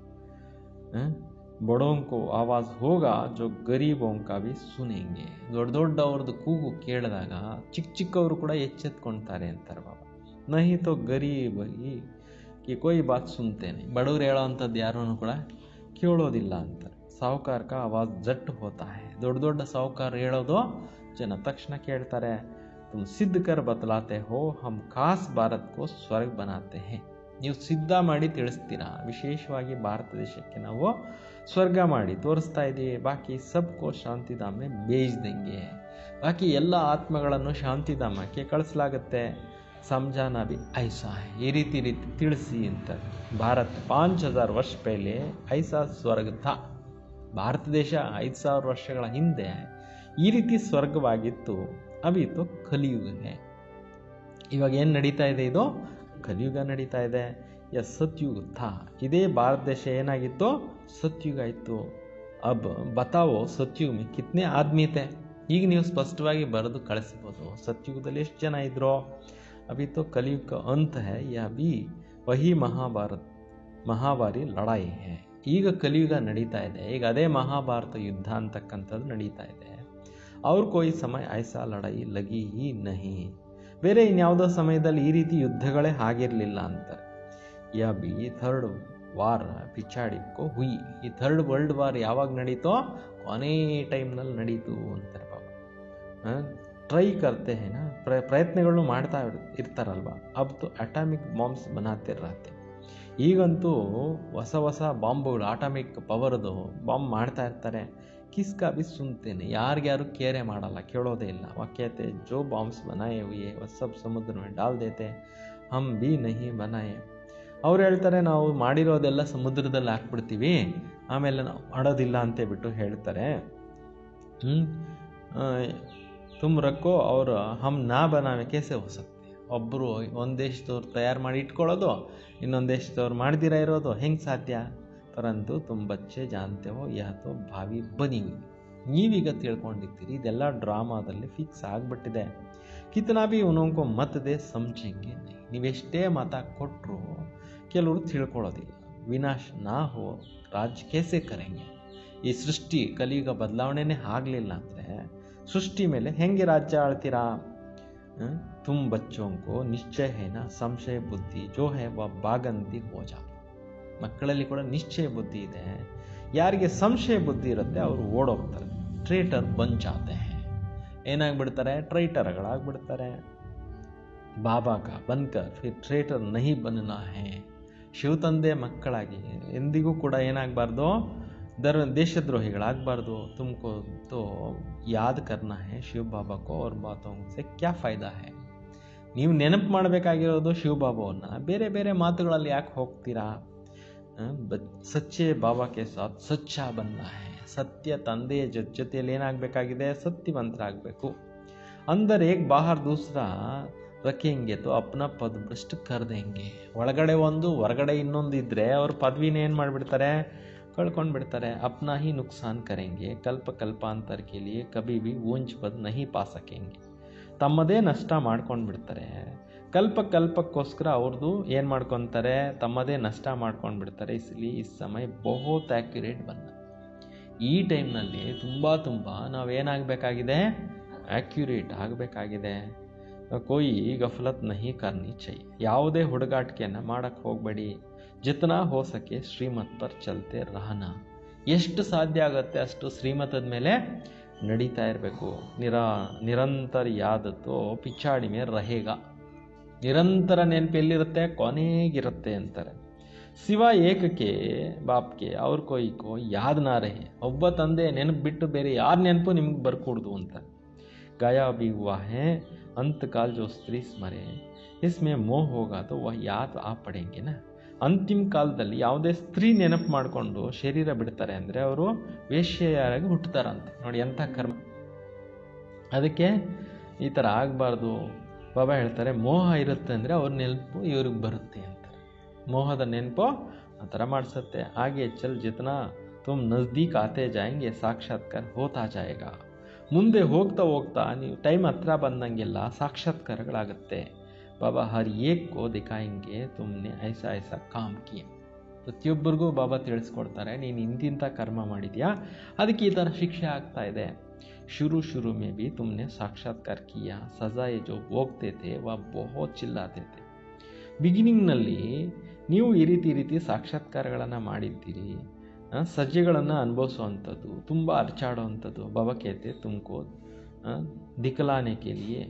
ಆ, ಬಡೋಂ ಕೋ ಆವಾಜ್ ಹೋಗ ಜೋ ಗರೀಬೋಂ ಕಾ ಭಿ ಸುನೆಂಗೆ ದೊಡ್ಡ ದೊಡ್ಡವ್ರದ್ದು ಕೂಗು ಕೇಳಿದಾಗ ಚಿಕ್ಕ ಚಿಕ್ಕವರು ಕೂಡ ಎಚ್ಚೆತ್ಕೊಳ್ತಾರೆ ಅಂತಾರೆ ಬಾಬಾ ನಹಿ ತೋ ಗರೀಬ್ ಈ ಕಿ ಕೊಯ್ ಬಾತ್ ಸುನ್ತೇನೆ ಬಡವ್ರು ಹೇಳೋ ಅಂಥದ್ದು ಯಾರೂ ಕೂಡ ಕೇಳೋದಿಲ್ಲ ಅಂತಾರೆ ಸಾಹುಕಾರ ಕಾ ಆವಾಜ್ ಜಟ್ ಹೋತಾ ಹೈ ದೊಡ್ಡ ದೊಡ್ಡ ಸಾಹುಕಾರ ಹೇಳೋದು ಜನ ತಕ್ಷಣ ಕೇಳ್ತಾರೆ ತುಮ್ ಸಿದ್ಧ ಕರ್ ಬದಲಾತೆ ಹೋ ಹಮ್ ಖಾಸ್ ಭಾರತ್ ಕೋ ಸ್ವರ್ಗ ಬನಾತೆ ಹೇ ನೀವು ಸಿದ್ಧ ಮಾಡಿ ತಿಳಿಸ್ತೀರಾ ವಿಶೇಷವಾಗಿ ಭಾರತ ದೇಶಕ್ಕೆ ನಾವು ಸ್ವರ್ಗ ಮಾಡಿ ತೋರಿಸ್ತಾ ಇದ್ದೀವಿ ಬಾಕಿ ಸಬ್ಕೋ ಶಾಂತಿಧಾಮೆ ಬೇಜ್ ದಂಗೆ ಬಾಕಿ ಎಲ್ಲ ಆತ್ಮಗಳನ್ನು ಶಾಂತಿಧಾಮಕ್ಕೆ ಕಳಿಸಲಾಗುತ್ತೆ ಸಮಜಾನ ಬಿ ಐಸಾ ಹೈ ಈ ರೀತಿ ಈ ರೀತಿ ತಿಳಿಸಿ ಅಂತ ಭಾರತ್ ಪಾಂಚ್ ಹಜಾರ್ ವರ್ಷ ಪಹಲೆ ಐಸಾ ಸ್ವರ್ಗ ಥಾ ಭಾರತ ದೇಶ ಐದು ಸಾವಿರ ವರ್ಷಗಳ ಹಿಂದೆ ಈ ರೀತಿ ಸ್ವರ್ಗವಾಗಿತ್ತು ಅವಿತು ಕಲಿಯುಗ ಹೇ ಇವಾಗ ಏನು ನಡೀತಾ ಇದೆ ಇದು ಕಲಿಯುಗ ನಡೀತಾ ಇದೆ ಯ ಸತ್ಯುಗ ಥಾ ಇದೇ ಭಾರತ ದೇಶ ಏನಾಗಿತ್ತು ಸತ್ಯುಗ ಇತ್ತು ಅಬ್ ಬತಾವೋ ಸತ್ಯುಗ ಮೇ ಕಿತ್ನೆ ಆದ್ಮಿ ತೆ ಈಗ ನೀವು ಸ್ಪಷ್ಟವಾಗಿ ಬರೆದು ಕಳಿಸ್ಬೋದು ಸತ್ಯುಗದಲ್ಲಿ ಎಷ್ಟು ಜನ ಇದ್ರು ಅಭಿ ತೋ ಕಲಿಯುಗ ಕಾ ಅಂತ್ ಹೈ ಯಾ ಬಿ ವಹಿ ಮಹಾಭಾರತ್ ಮಹಾಭಾರಿ ಲಡಾಯಿ ಹೇ ಈಗ ಕಲಿಯುಗ ನಡೀತಾ ಇದೆ ಈಗ ಅದೇ ಮಹಾಭಾರತ ಯುದ್ಧ ಅಂತಕ್ಕಂಥದ್ದು ನಡೀತಾ ಇದೆ ಅವ್ರ ಕೋಯಿ ಸಮಯ ಐಸಾ ಲಡಾಯಿ ಲಗಿ ಹಿ ನಹಿ ಬೇರೆ ಇನ್ಯಾವುದೋ ಸಮಯದಲ್ಲಿ ಈ ರೀತಿ ಯುದ್ಧಗಳೇ ಆಗಿರಲಿಲ್ಲ ಅಂತಾರೆ ಯಾ ಬಿ ಥರ್ಡ್ ವಾರ್ ಪಿಚಾಡಿಕೋ ಹುಯಿ ಈ ಥರ್ಡ್ ವರ್ಲ್ಡ್ ವಾರ್ ಯಾವಾಗ ನಡೀತೋ ಕೊನೇ ಟೈಮ್ನಲ್ಲಿ ನಡೀತು ಅಂತಾರೆ ಬಾಬಾ ಟ್ರೈ ಕರ್ತೆ ಹೇನ ಪ್ರ ಪ್ರಯತ್ನಗಳು ಮಾಡ್ತಾ ಇರ್- ಇರ್ತಾರಲ್ವ ಅಬ್ ತು ಅಟಾಮಿಕ್ ಬಾಂಬ್ಸ್ ಬನಾತಿರತ್ತೆ ಈಗಂತೂ ಹೊಸ ಹೊಸ ಬಾಂಬುಗಳು ಆಟಾಮಿಕ್ ಪವರ್ದು ಬಾಂಬ್ ಮಾಡ್ತಾ ಇರ್ತಾರೆ ಕಿಸ್ಕಾ ಬಿ ಸುನ್ತೇನೆ ಯಾರಿಗ್ಯಾರು ಕೇರೆ ಮಾಡಲ್ಲ ಕೇಳೋದೇ ಇಲ್ಲ ವಾಕ್ಯತೆ ಜೋ ಬಾಂಬ್ಸ್ ಬನಾಯೆ ಹುಯೆ ಸಬ್ ಸಮುದ್ರ ಮೇ ಡಾಲ್ ದೇತೆ ಹಮ್ ಬಿ ನಹಿ ಬನಾಯೆ ಅವ್ರು ಹೇಳ್ತಾರೆ ನಾವು ಮಾಡಿರೋದೆಲ್ಲ ಸಮುದ್ರದಲ್ಲಿ ಹಾಕ್ಬಿಡ್ತೀವಿ ಆಮೇಲೆ ನಾವು ಮಾಡೋದಿಲ್ಲ ಅಂತ ಬಿಟ್ಟು ಹೇಳ್ತಾರೆ ಹ್ಮ್? ಆ, ತುಮ್ ರಕ್ಕೋ ಅವ್ರು ಹಮ್ ನಾ ಬನಾವೆ ಕೇಸೆ ಹೋ ಸಕ್ತೆ ಒಬ್ಬರು ಒಂದು ದೇಶದವ್ರು ತಯಾರು ಮಾಡಿ ಇಟ್ಕೊಳ್ಳೋದು ಇನ್ನೊಂದು ದೇಶದವ್ರು ಮಾಡ್ದಿರ ಇರೋದು ಹೆಂಗೆ ಸಾಧ್ಯ ಪರಂತು ತುಂಬ ಬಚ್ಚೆ ಜಾನ್ತೆ ಹೋ ಯಾ ತೋ ಭಾವಿ ಬನಿ ನೀವೀಗ ತಿಳ್ಕೊಂಡಿರ್ತೀರಿ ಇದೆಲ್ಲ ಡ್ರಾಮಾದಲ್ಲಿ ಫಿಕ್ಸ್ ಆಗಿಬಿಟ್ಟಿದೆ ಕಿತನಾ ಬಿ ಉನೋಂಕೋ ಮತದೆ ಸಮझेंगे नहीं ನೀವೆಷ್ಟೇ ಮತ ಕೊಟ್ಟರು ಕೆಲವರು ತಿಳ್ಕೊಳ್ಳೋದಿಲ್ಲ ವಿನಾಶ ನಾ ಹೋ ರಾಜ್ ಕೇಸೆ ಕರೆಂಗೆ ಈ ಸೃಷ್ಟಿ ಕಲಿಯುಗ ಬದಲಾವಣೆನೇ ಆಗಲಿಲ್ಲ ಅಂದರೆ ಸೃಷ್ಟಿ ಮೇಲೆ ಹೆಂಗೆ ರಾಜ್ಯ ಆಳ್ತೀರಾ ಹ್ಮ್? ತುಮ್ ಬಚ್ಚೋಂಕೋ ನಿಶ್ಚಯ ಹೇನ ಸಂಶಯ ಬುದ್ಧಿ ಜೋ ಹೇ ವ ಬಾಗಂತಿ ಹೋಜಾ ಮಕ್ಕಳಲ್ಲಿ ಕೂಡ ನಿಶ್ಚಯ ಬುದ್ಧಿ ಇದೆ ಯಾರಿಗೆ ಸಂಶಯ ಬುದ್ಧಿ ಇರುತ್ತೆ ಅವರು ಓಡೋಗ್ತಾರೆ ಟ್ರೇಟರ್ ಬಂಚಾತೆ ಏನಾಗ್ಬಿಡ್ತಾರೆ ಟ್ರೈಟರ್ಗಳಾಗ್ಬಿಡ್ತಾರೆ ಬಾಬಾ ಕಾ ಬನ್ಕರ್ ಫಿರ್ ಟ್ರೇಟರ್ ನಹಿ ಬನ್ನಾ ಹೇ ಶಿವ ತಂದೆ ಮಕ್ಕಳಾಗಿ ಎಂದಿಗೂ ಕೂಡ ಏನಾಗಬಾರ್ದು ದರ್ ದೇಶದ್ರೋಹಿಗಳಾಗಬಾರ್ದು ತುಮಕೋ ತೋ ಯಾದ್ ಕರ್ನಾ ಹೇ ಶಿವ ಬಾಬಾ ಕೋ ಅವ್ರ ಬಾತೋं से ಕ್ಯಾ ಫಾಯ್ದಾ ಹೇ ನೀವು ನೆನಪು ಮಾಡಬೇಕಾಗಿರೋದು ಶಿವ ಬಾಬಾವನ್ನ ಬೇರೆ ಬೇರೆ ಮಾತುಗಳಲ್ಲಿ ಯಾಕೆ ಹೋಗ್ತೀರಾ ಆ, ಬ- ಸಚ್ಚೆ ಬಾಬಾ ಕೆ ಸಾಥ್ ಸಚ್ಚ ಬನ್ನ ಹೇ ಸತ್ಯ ತಂದೆಯ ಜೊ- ಜೊತೆಯಲ್ಲಿ ಏನಾಗಬೇಕಾಗಿದೆ ಸತ್ಯವಂತರಾಗಬೇಕು ಅಂದರ್ ಏಕ್ ಬಾಹರ್ ದೂಸರಾ ರಖೇಂಗೆ ತೋ ಅಪ್ನ ಪದ ಭ್ರಷ್ಟ ಕರ್ ದೇಂಗೆ ಒಳಗಡೆ ಒಂದು ಹೊರಗಡೆ ಇನ್ನೊಂದು ಇದ್ದರೆ ಅವ್ರ ಪದವಿನ ಏನು ಮಾಡಿಬಿಡ್ತಾರೆ ಕಳ್ಕೊಂಡು ಬಿಡ್ತಾರೆ ಅಪ್ನಾ ಹಿ ನುಕ್ಸಾನ್ ಕರೆಂಗೆ ಕಲ್ಪ ಕಲ್ಪಾಂತರ ಕೆ ಲಿಯೆ ಕಭಿ ಭಿ ಊಂಚ್ ಪದ್ ನಹಿ ಪಾ ಸಕೆಂಗೆ ತಮ್ಮದೇ ನಷ್ಟ ಮಾಡ್ಕೊಂಡು ಬಿಡ್ತಾರೆ ಕಲ್ಪ ಕಲ್ಪಕ್ಕೋಸ್ಕರ ಅವ್ರದ್ದು ಏನು ಮಾಡ್ಕೊತಾರೆ ತಮ್ಮದೇ ನಷ್ಟ ಮಾಡ್ಕೊಂಡು ಬಿಡ್ತಾರೆ ಇಸ್ಲಿ ಈ ಸಮಯ ಬಹುತ್ ಆ್ಯಕ್ಯುರೇಟ್ ಬಂದ ಈ ಟೈಮ್ನಲ್ಲಿ ತುಂಬ ತುಂಬ ನಾವೇನಾಗಬೇಕಾಗಿದೆ ಆ್ಯಕ್ಯುರೇಟ್ ಆಗಬೇಕಾಗಿದೆ ಕೊಯ್ ಗಫಲತ್ ನಹಿ ಕರ್ನಿ ಚೈ ಯಾವುದೇ ಹುಡುಗಾಟಿಕೆಯನ್ನು ಮಾಡೋಕ್ಕೆ ಹೋಗಬೇಡಿ ಜಿತನಾ ಹೋ ಸಕೆ ಶ್ರೀಮತ್ ಪರ್ ಚಲ್ತೆ ರಹನ ಎಷ್ಟು ಸಾಧ್ಯ ಆಗುತ್ತೆ ಅಷ್ಟು ಶ್ರೀಮತದ ಮೇಲೆ ನಡೀತಾ ಇರಬೇಕು ನಿರಾ ನಿರಂತರ ಯಾದತ್ತೋ ಪಿಚಾಡಿ ಮೇಲೆ ರಹೇಗ ನಿರಂತರ ನೆನಪು ಎಲ್ಲಿರುತ್ತೆ ಕೊನೆಗಿರುತ್ತೆ ಅಂತಾರೆ ಶಿವ ಏಕಕ್ಕೆ ಬಾಪ್ಗೆ ಅವ್ರ ಕೊಯ್ಕೋ ಯಾದ್ ನಾ ರಹೆ ಒಬ್ಬ ತಂದೆ ನೆನಪು ಬಿಟ್ಟು ಬೇರೆ ಯಾರ ನೆನಪು ನಿಮ್ಗೆ ಬರ್ಕೂಡ್ದು ಅಂತ गया भी हुआ है अंतकाल जो स्त्री स्मरे इसमें मोह होगा तो वह ಯಾದ್ ಆ ಪಡೆಂಗೆ ನಾ ಅಂತಿಮ ಕಾಲದಲ್ಲಿ ಯಾವುದೇ ಸ್ತ್ರೀ ನೆನಪು ಮಾಡಿಕೊಂಡು ಶರೀರ ಬಿಡ್ತಾರೆ ಅಂದರೆ ಅವರು ವೇಶ್ಯೆಯರಾಗಿ ಹುಟ್ಟುತ್ತಾರಂತೆ ನೋಡಿ ಎಂಥ ಕರ್ಮ ಅದಕ್ಕೆ ಈ ಥರ ಆಗಬಾರ್ದು ಬಾಬಾ ಹೇಳ್ತಾರೆ ಮೋಹ ಇರುತ್ತೆ ಅಂದರೆ ಅವ್ರ ನೆನಪು ಇವ್ರಿಗೆ ಬರುತ್ತೆ ಅಂತಾರೆ ಮೋಹದ ನೆನಪು ಆ ಥರ ಮಾಡಿಸುತ್ತೆ ಹಾಗೆ ಚಲ್ ಜಿತನಾ ತುಮ್ ನಜ್ದೀಕ್ ಆತೆ ಜಾಯಂಗೆ ಸಾಕ್ಷಾತ್ಕಾರ ಹೋತಾ ಜಾಯೇಗಾ ಮುಂದೆ ಹೋಗ್ತಾ ಹೋಗ್ತಾ ನೀವು ಟೈಮ್ ಹತ್ರ ಬಂದಂಗೆಲ್ಲ ಸಾಕ್ಷಾತ್ಕಾರಗಳಾಗುತ್ತೆ ಬಾಬಾ ಹರ್ ಏಕ್ ಕೋ ದಿಖಾಯಂಗೆ ತುಮ್ನೆ ಐಸಾ ಐಸಾ ಕಾಮ್ ಕಿಯ ಪ್ರತಿಯೊಬ್ಬರಿಗೂ ಬಾಬಾ ತಿಳಿಸ್ಕೊಡ್ತಾರೆ ನೀನು ಇಂತಿಂಥ ಕರ್ಮ ಮಾಡಿದ್ಯಾ ಅದಕ್ಕೆ ಈ ಥರ ಶಿಕ್ಷೆ ಆಗ್ತಾ ಇದೆ ಶುರು ಶುರು ಮೇ ಬಿ ತುಮ್ನೆ ಸಾಕ್ಷಾತ್ಕಾರ ಕಿಯ ಸಜಾಯೆ ಜೋ ಹೋಗ್ತೇ ಥೇ ವ ಬಹುತ್ ಚಿಲ್ಲಾತೆ ಥೇ ಬಿಗಿನಿಂಗ್ನಲ್ಲಿ ನೀವು ಈ ರೀತಿ ಈ ರೀತಿ ಸಾಕ್ಷಾತ್ಕಾರಗಳನ್ನು ಮಾಡಿದ್ದೀರಿ ಆ, ಸಜ್ಜೆಗಳನ್ನು ಅನುಭವಿಸುವಂಥದ್ದು ತುಂಬ ಅರ್ಚಾಡುವಂಥದ್ದು ಬಾಬಾ कहते तुमको ಆ, ದಿಕ್ಲಾನೆ ಕೆ ಲಿಯೆ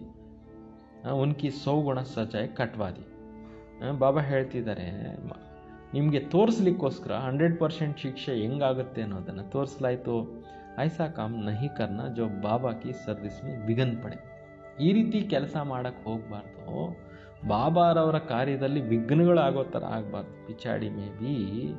ಆ, ಉನ್ಕಿ ಸೌಗುಣ ಸಜಾಯ್ ಕಟ್ವಾದಿ ಆ, ಬಾಬಾ ಹೇಳ್ತಿದ್ದಾರೆ ಮ- ನಿಮಗೆ ತೋರಿಸ್ಲಿಕ್ಕೋಸ್ಕರ ಹಂಡ್ರೆಡ್ ಪರ್ಸೆಂಟ್ ಶಿಕ್ಷೆ ಹೆಂಗಾಗುತ್ತೆ ಅನ್ನೋದನ್ನು ತೋರಿಸ್ಲಾಯ್ತು ಐಸಾ ಕಾಮ್ ನಹಿ ಕರ್ನ ಜೋ ಬಾಬಾ ಕಿ ಸರ್ವಿಸ್ ಮೇ ವಿಘನ್ ಪಡೆ ಈ ರೀತಿ ಕೆಲಸ ಮಾಡೋಕ್ಕೆ ಹೋಗಬಾರ್ದು ಬಾಬಾರವರ ಕಾರ್ಯದಲ್ಲಿ ವಿಘ್ನಗಳಾಗೋ ಥರ ಆಗಬಾರ್ದು ಪಿಚಾಡಿ ಮೇ ಬಿ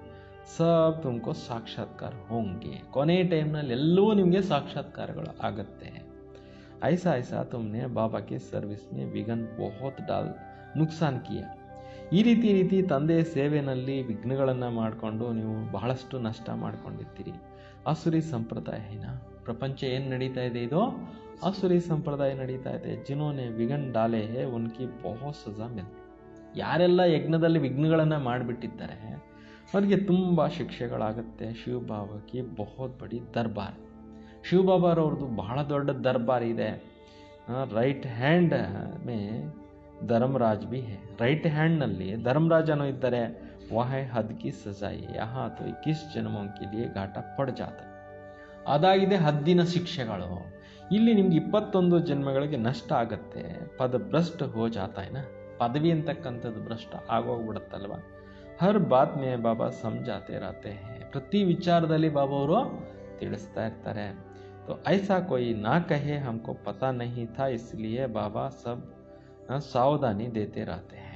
ಸಬ್ ತುಮಕೋ ಸಾಕ್ಷಾತ್ಕಾರ ಹೋಂಗೆ ಕೊನೆ ಟೈಮ್ನಲ್ಲಿ ಎಲ್ಲವೂ ನಿಮಗೆ ಸಾಕ್ಷಾತ್ಕಾರಗಳು ಆಗುತ್ತೆ ಐಸಾ ಐಸಾ ತುಮ್ನೆ ಬಾಬಾ ಕೆ ಸರ್ವಿಸ್ ಮೇ ವಿಘನ್ ಬಹುತ್ ಡಾಲ್ ನುಕ್ಸಾನ್ ಕಿಯ ಈ ರೀತಿ ಈ ರೀತಿ ತಂದೆಯ ಸೇವೆಯಲ್ಲಿ ವಿಘ್ನಗಳನ್ನು ಮಾಡಿಕೊಂಡು ನೀವು ಬಹಳಷ್ಟು ನಷ್ಟ ಮಾಡ್ಕೊಂಡಿರ್ತೀರಿ ಆಸುರಿ ಸಂಪ್ರದಾಯ ಏನ ಪ್ರಪಂಚ ಏನು ನಡೀತಾ ಇದೆ ಇದು ಆಸುರಿ ಸಂಪ್ರದಾಯ ನಡೀತಾ ಇದೆ ಜಿನೋನೆ ವಿಘನ್ ಡಾಲೆ ಹೇ ಉನ್ಕಿ ಬಹು ಸಜಾ ಮಿಲ್ ಯಾರೆಲ್ಲ ಯಜ್ಞದಲ್ಲಿ ವಿಘ್ನಗಳನ್ನು ಮಾಡಿಬಿಟ್ಟಿದ್ದಾರೆ ಅವರಿಗೆ ತುಂಬ ಶಿಕ್ಷೆಗಳಾಗುತ್ತೆ ಶಿವಬಾಬಾಗೆ ಬಹುತ್ ಬಡಿ ದರ್ಬಾರ್ ಶಿವಬಾಬಾರವ್ರದ್ದು ಬಹಳ ದೊಡ್ಡ ದರ್ಬಾರ್ ಇದೆ ರೈಟ್ ಹ್ಯಾಂಡ್ ಮೇ ಧರ್ಮರಾಜ್ ಬಿ ಹೇ ರೈಟ್ ಹ್ಯಾಂಡ್ನಲ್ಲಿ ಧರ್ಮರಾಜನೂ ಇದ್ದಾರೆ ವಹ ಹದ್ ಕಿ ಸಜಾಯಿ ಯಹಾ ತೋ ಇಕ್ಕಿಸ್ ಜನ್ಮೋಂ ಕೆ ಲಿಯೆ ಘಾಟ ಪಡ್ ಜಾತ ಅದಾಗಿದೆ ಹದ್ದಿನ ಶಿಕ್ಷೆಗಳು ಇಲ್ಲಿ ನಿಮ್ಗೆ ಇಪ್ಪತ್ತೊಂದು ಜನ್ಮಗಳಿಗೆ ನಷ್ಟ ಆಗತ್ತೆ ಪದ ಭ್ರಷ್ಟ ಹೋ ಜಾತಾಯ್ನ ಪದವಿ ಅಂತಕ್ಕಂಥದ್ದು ಭ್ರಷ್ಟ ಆಗೋಗ್ಬಿಡುತ್ತಲ್ವ ಹರ್ ಬಾತ್ ಮೇ ಬಾಬಾ ಸಮಜಾತೆ ರಾತೆ ಹೇ ಪ್ರತಿ ವಿಚಾರದಲ್ಲಿ ಬಾಬಾ ಅವರು ತಿಳಿಸ್ತಾ ಇರ್ತಾರೆ तो ऐसा कोई ना कहे हमको पता नहीं था इसलिए बाबा सब ಆ, ಸಾವಧಾನಿ ದೇತೆ रहते हैं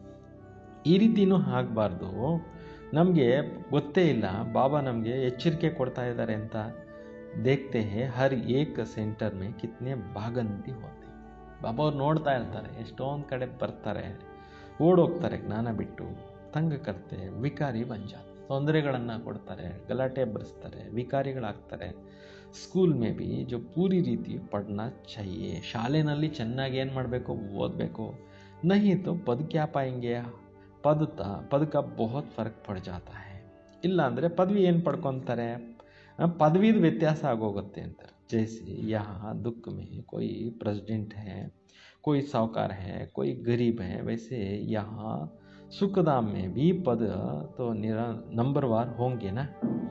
ಈ ರೀತಿನೂ ಆಗಬಾರ್ದು ನಮಗೆ ಗೊತ್ತೇ ಇಲ್ಲ ಬಾಬಾ ನಮಗೆ ಎಚ್ಚರಿಕೆ ಕೊಡ್ತಾ ಇದ್ದಾರೆ ಅಂತ ದೇಖ್ತೆ ಹೇ ಹರ್ ಏಕ್ ಸೆಂಟರ್ ಮೇ ಕಿತ್ನೆ ಭಾಗಂತಿ ಹೋತೆ ಬಾಬಾ ಅವ್ರು ನೋಡ್ತಾ ಇರ್ತಾರೆ ಎಷ್ಟೊಂದು ಕಡೆ ಬರ್ತಾರೆ ಓಡೋಗ್ತಾರೆ ಜ್ಞಾನ ಬಿಟ್ಟು ತಂಗ ಕರ್ತೆ ವಿಕಾರಿ ಬಂಜಾತ್ ತೊಂದರೆಗಳನ್ನು ಕೊಡ್ತಾರೆ ಗಲಾಟೆ ಬರೆಸ್ತಾರೆ ವಿಕಾರಿಗಳಾಗ್ತಾರೆ ಸ್ಕೂಲ್ ಮೇ ಬಿ ಜೋ ಪೂರಿ ರೀತಿ ಪಡ್ನ ಚಾಹಿಯೆ ಶಾಲೆನಲ್ಲಿ ಚೆನ್ನಾಗಿ ಏನು ಮಾಡಬೇಕು ಓದಬೇಕು ನಹಿ ತೋ ಪದ್ ಕ್ಯಾ ಪಾಯಂಗೆ ಪದತ ಪದಕ ಬಹುತ್ ಫರ್ಕ್ ಪಡ್ ಜಾತಾ ಹೈ ಇಲ್ಲ ಅಂದರೆ ಪದವಿ ಏನು ಪಡ್ಕೊತಾರೆ ಆ, ಪದವಿದ ವ್ಯತ್ಯಾಸ ಆಗೋಗುತ್ತೆ ಅಂತಾರೆ ಜೈಸೆ ಯಹಾ ದುಃಖ ಮೇ कोई प्रेसिडेंट है कोई साहूकार है कोई गरीब है वैसे यहाँ सुखदाम में भी पद तो निरा नंबरवार होंगे ना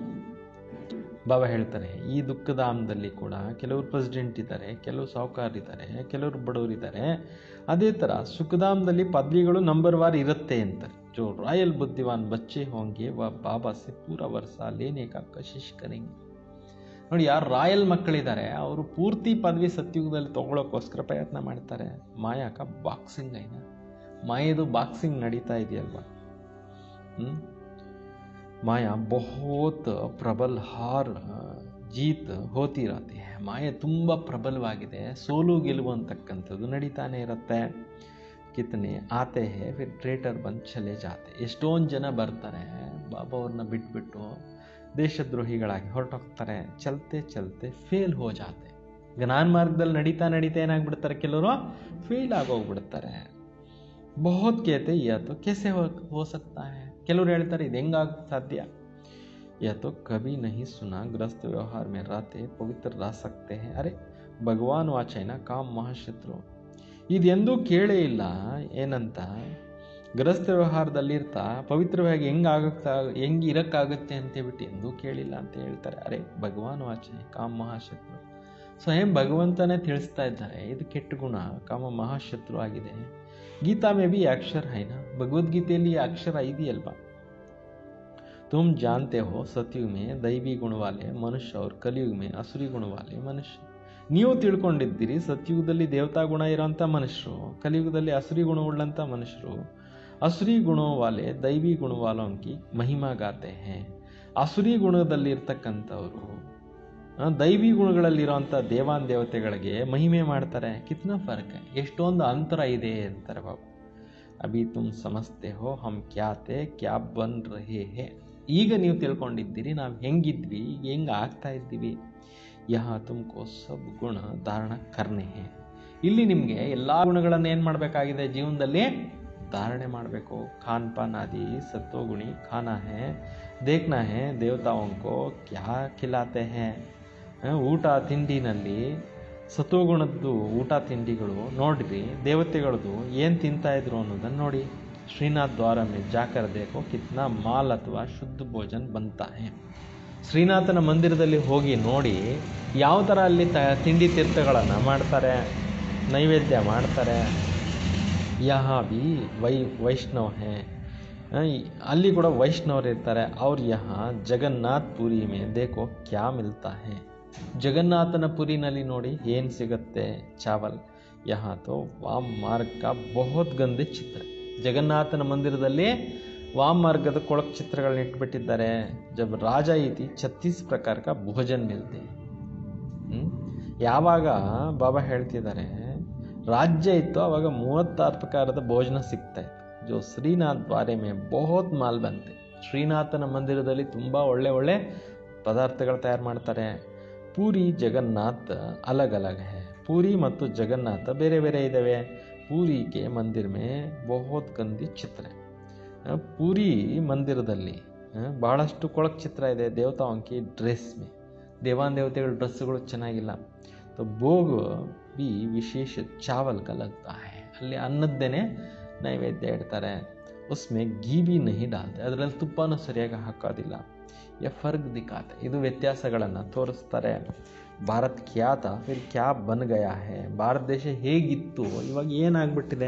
ಬಾಬಾ ಹೇಳ್ತಾರೆ ಈ ದುಃಖಧಾಮದಲ್ಲಿ ಕೂಡ ಕೆಲವರು ಪ್ರೆಸಿಡೆಂಟ್ ಇದ್ದಾರೆ ಕೆಲವು ಸಾಹುಕಾರ ಇದ್ದಾರೆ ಕೆಲವರು ಬಡವರು ಇದ್ದಾರೆ ಅದೇ ಥರ ಸುಖಧಾಮದಲ್ಲಿ ಪದವಿಗಳು ನಂಬರ್ ವಾರ್ ಇರುತ್ತೆ ಅಂತಾರೆ ಜೋ ರಾಯಲ್ ಬುದ್ಧಿವಾನ್ ಬಚ್ಚೆ ಹೋಂಗೆ ವ ಬಾಬಾ ಸೆ ಪೂರ ವರ್ಷ ಲೇನೆ ಕಾ ಕಶಿಶ್ ಕರೆಂಗೆ ನೋಡಿ ಯಾರು ರಾಯಲ್ ಮಕ್ಕಳಿದ್ದಾರೆ ಅವರು ಪೂರ್ತಿ ಪದವಿ ಸತ್ಯುಗದಲ್ಲಿ ತಗೊಳ್ಳೋಕ್ಕೋಸ್ಕರ ಪ್ರಯತ್ನ ಮಾಡ್ತಾರೆ ಮಾಯಾಕ ಬಾಕ್ಸಿಂಗ್ ಐನ ಮಾಯದು ಬಾಕ್ಸಿಂಗ್ ನಡೀತಾ ಇದೆಯಲ್ವಾ ಹ್ಞೂ ಮಾಯಾ ಬಹುತ್ ಪ್ರಬಲ್ ಹಾರ್ ಜೀತ್ ಹೋತಿ ಇರತ್ತೆ ಮಾಯೆ ತುಂಬ ಪ್ರಬಲವಾಗಿದೆ ಸೋಲು ಗೆಲುವು ಅಂತಕ್ಕಂಥದ್ದು ನಡೀತಾನೆ ಇರುತ್ತೆ ಕಿತ್ತನೆ ಆತೆ ಹೇ ಫಿರ್ ಟ್ರೇಟರ್ ಬಂದು ಚಲೆ ಜಾತೆ ಎಷ್ಟೊಂದು ಜನ ಬರ್ತಾರೆ ಬಾಬಾ ಅವ್ರನ್ನ ಬಿಟ್ಬಿಟ್ಟು ದೇಶದ್ರೋಹಿಗಳಾಗಿ ಹೊರಟೋಗ್ತಾರೆ ಚಲ್ತೆ ಚಲ್ತೆ ಫೇಲ್ ಹೋ ಜಾತೆ ಜ್ಞಾನ ಮಾರ್ಗದಲ್ಲಿ ನಡೀತಾ ನಡೀತಾ ಏನಾಗ್ಬಿಡ್ತಾರೆ ಕೆಲವರು ಫೇಲ್ ಆಗೋಗ್ಬಿಡ್ತಾರೆ ಬಹುತ್ ಕೇತೆ ಯಾ ತೋ ಕೆಸೆ ಹೋ ಹೋ ಸಕ್ತಾ ಹೈ ಕೆಲವರು ಹೇಳ್ತಾರೆ ಇದು ಹೆಂಗಾಗ ಸಾಧ್ಯ या तो कभी नहीं सुना ग्रस्त व्यवहार में रहते पवित्र रह सकते हैं अरे ಭಗವಾನ್ ವಾಚೈನ ಕಾಮ್ ಮಹಾಶತ್ರು ಇದೆಂದೂ ಕೇಳೇ ಇಲ್ಲ ಏನಂತ ಗೃಹಸ್ಥ ವ್ಯವಹಾರದಲ್ಲಿ ಇರ್ತಾ ಪವಿತ್ರವಾಗಿ ಹೆಂಗೆ ಆಗಕ್ತಾ ಹೆಂಗೆ ಇರೋಕ್ಕಾಗುತ್ತೆ ಅಂತೇಳ್ಬಿಟ್ಟು ಎಂದೂ ಕೇಳಿಲ್ಲ ಅಂತ ಹೇಳ್ತಾರೆ ಅರೆ ಭಗವಾನ್ ವಾಚನೆ ಕಾಮ್ ಮಹಾಶತ್ರು ಸ್ವಯಂ ಭಗವಂತನೇ ತಿಳಿಸ್ತಾ ಇದ್ದಾರೆ ಇದು ಕೆಟ್ಟ ಗುಣ ಕಾಮ ಮಹಾಶತ್ರು ಆಗಿದೆ ಗೀತಾ ಮೇ ಬಿ ಅಕ್ಷರ ಹೈನಾ ಭಗವದ್ಗೀತೆಯಲ್ಲಿ ಈ ಅಕ್ಷರ ಇದೆಯಲ್ವಾ तुम जानते हो सतयुग में दैवी गुण वाले मनुष्य और कलयुग में असुरी गुण वाले मनुष्य ನೀವು ತಿಳ್ಕೊಂಡಿದ್ದೀರಿ ಸತ್ಯುಗದಲ್ಲಿ ದೇವತಾ ಗುಣ ಇರೋಂಥ ಮನುಷ್ಯರು ಕಲಿಯುಗದಲ್ಲಿ ಅಸುರಿ ಗುಣವುಳ್ಳಂಥ ಮನುಷ್ಯರು ಅಸುರಿ ಗುಣವಾಲೆ ದೈವಿ ಗುಣವಾಲೋಂಕಿ ಮಹಿಮಾ ಗಾತೆ ಹೇ ಅಸುರಿ ಗುಣದಲ್ಲಿರ್ತಕ್ಕಂಥವ್ರು ಆ, ದೈವಿ ಗುಣಗಳಲ್ಲಿರೋಂಥ ದೇವಾನ್ ದೇವತೆಗಳಿಗೆ ಮಹಿಮೆ ಮಾಡ್ತಾರೆ ಕಿತ್ನ ಫರ್ಕ್ ಹೈ? ಎಷ್ಟೊಂದು ಅಂತರ ಇದೆ ಅಂತಾರೆ ಬಾಬು ಅಭಿ ತುಮ್ ಸಮಸ್ತೆ ಹೋ ಹಮ್ ಕ್ಯಾ ತೇ ಕ್ಯಾ ಬನ್ ರಹೇ ಹೇ ಈಗ ನೀವು ತಿಳ್ಕೊಂಡಿದ್ದೀರಿ ನಾವು ಹೆಂಗಿದ್ವಿ ಈಗ ಹೆಂಗೆ ಆಗ್ತಾ ಇದ್ದೀವಿ ಯಹ ತುಮಕೋ ಸಬ್ ಗುಣ ಧಾರಣ ಕರ್ನೆ ಹೇ ಇಲ್ಲಿ ನಿಮಗೆ ಎಲ್ಲ ಗುಣಗಳನ್ನು ಏನು ಮಾಡಬೇಕಾಗಿದೆ ಜೀವನದಲ್ಲಿ ಧಾರಣೆ ಮಾಡಬೇಕು ಖಾನ್ ಪಾನ್ ಆದಿ ಸತ್ವಗುಣಿ ಖಾನಾ ಹೇ ದೇಖ್ನಾ ಹೇ ದೇವತಾओं ಕ್ಯಾ ಖಿಲಾತೆ ಹೇ ಆ, ಊಟ ತಿಂಡಿನಲ್ಲಿ ಸತ್ವಗುಣದ್ದು ಊಟ ತಿಂಡಿಗಳು ನೋಡ್ರಿ ದೇವತೆಗಳದ್ದು ಏನು ತಿಂತಾ ಇದ್ರು ಅನ್ನೋದನ್ನು ನೋಡಿ ಶ್ರೀನಾಥ್ ದ್ವಾರ ಮೇ ಜಾಕರ್ ದೇಖೋ ಕಿತ್ನಾ ಮಾಲ್ ಅಥವಾ ಶುದ್ಧ ಭೋಜನ್ ಬಂತಾ ಹೇ ಶ್ರೀನಾಥನ ಮಂದಿರದಲ್ಲಿ ಹೋಗಿ ನೋಡಿ ಯಾವ ಥರ ಅಲ್ಲಿ ತ ತಿಂಡಿ ತೀರ್ಥಗಳನ್ನು ಮಾಡ್ತಾರೆ ನೈವೇದ್ಯ ಮಾಡ್ತಾರೆ ಯಹಾ ಬಿ ವೈ ವೈಷ್ಣವ್ ಹೇ ಆ, ಈ- ಅಲ್ಲಿ ಕೂಡ ವೈಷ್ಣವರು ಇರ್ತಾರೆ ಅವ್ರ ಯಹ ಜಗನ್ನಾಥ್ ಪುರಿ ಮೇ ದೇಖೋ ಕ್ಯಾ ಮಿಲ್ತಾ ಹೇ ಜಗನ್ನಾಥನ ಪುರಿನಲ್ಲಿ ನೋಡಿ ಏನು ಸಿಗುತ್ತೆ ಚಾವಲ್ ಯಹ ತೋ ವಾಮ್ ಮಾರ್ಗ ಕಾ ಬಹುತ್ ಗಂದೆ ಚಿತ್ರ ಜಗನ್ನಾಥನ ಮಂದಿರದಲ್ಲಿ ವಾಮ್ ಮಾರ್ಗದ ಕೊಳಕ್ ಚಿತ್ರಗಳನ್ನ ಇಟ್ಬಿಟ್ಟಿದ್ದಾರೆ ಜಬ್ ರಾಜ ಇತಿ ಛತ್ತೀಸ್ ಪ್ರಕಾರ ಕಾ ಭೋಜನ್ ಮಿಲ್ತೆ ಹ್ಮ್? ಯಾವಾಗ ಬಾಬಾ ಹೇಳ್ತಿದ್ದಾರೆ ರಾಜ್ಯ ಇತ್ತು ಆವಾಗ ಮೂವತ್ತಾರು ಪ್ರಕಾರದ ಭೋಜನ ಸಿಗ್ತಾ ಇತ್ತು ಜೋ ಶ್ರೀನಾಥ್ ದ್ವಾರೆ ಮೇ ಬಹುತ್ ಮಾಲ್ ಬಂತೆ ಶ್ರೀನಾಥನ ಮಂದಿರದಲ್ಲಿ ತುಂಬ ಒಳ್ಳೆ ಒಳ್ಳೆ ಪದಾರ್ಥಗಳು ತಯಾರು ಮಾಡ್ತಾರೆ ಪೂರಿ ಜಗನ್ನಾಥ್ ಅಲಗ್ ಅಲಗ್ ಹೇ ಪೂರಿ ಮತ್ತು ಜಗನ್ನಾಥ ಬೇರೆ ಬೇರೆ ಇದ್ದಾವೆ ಪೂರಿ ಕೆ ಮಂದಿರ ಮೇ ಬಹುತ್ ಗಂದಿ ಚಿತ್ರ ಆ, ಪೂರಿ ಮಂದಿರದಲ್ಲಿ ಆ, ಬಹಳಷ್ಟು ಕೊಳಕ್ ಚಿತ್ರ ಇದೆ ದೇವತಾವಂಕಿ ಡ್ರೆಸ್ ಮೇ ದೇವಾನ್ ದೇವತೆಗಳ ಡ್ರೆಸ್ಸುಗಳು ಚೆನ್ನಾಗಿಲ್ಲ तो भोग भी ವಿಶೇಷ ಚಾವಲ್ का लगता है ಅಲ್ಲಿ ಅನ್ನದ್ದೇನೆ ನೈವೇದ್ಯ ಇಡ್ತಾರೆ ಉಸ್ಮೆ ಘೀ ಬಿ ನಹಿ ಡಾಲ್ತೆ ಅದರಲ್ಲಿ ತುಪ್ಪನೂ ಸರಿಯಾಗಿ ಹಾಕೋದಿಲ್ಲ ಯ ಫರ್ಕ್ ದಿಕ್ಕಾತೆ ಇದು ವ್ಯತ್ಯಾಸಗಳನ್ನು ತೋರಿಸ್ತಾರೆ ಭಾರತ್ ಖ್ಯಾತ ಫಿರ್ ಕ್ಯಾ ಬನ್ ಗಯಾ ಹೇ ಭಾರತ ದೇಶ ಹೇಗಿತ್ತು ಇವಾಗ ಏನಾಗ್ಬಿಟ್ಟಿದೆ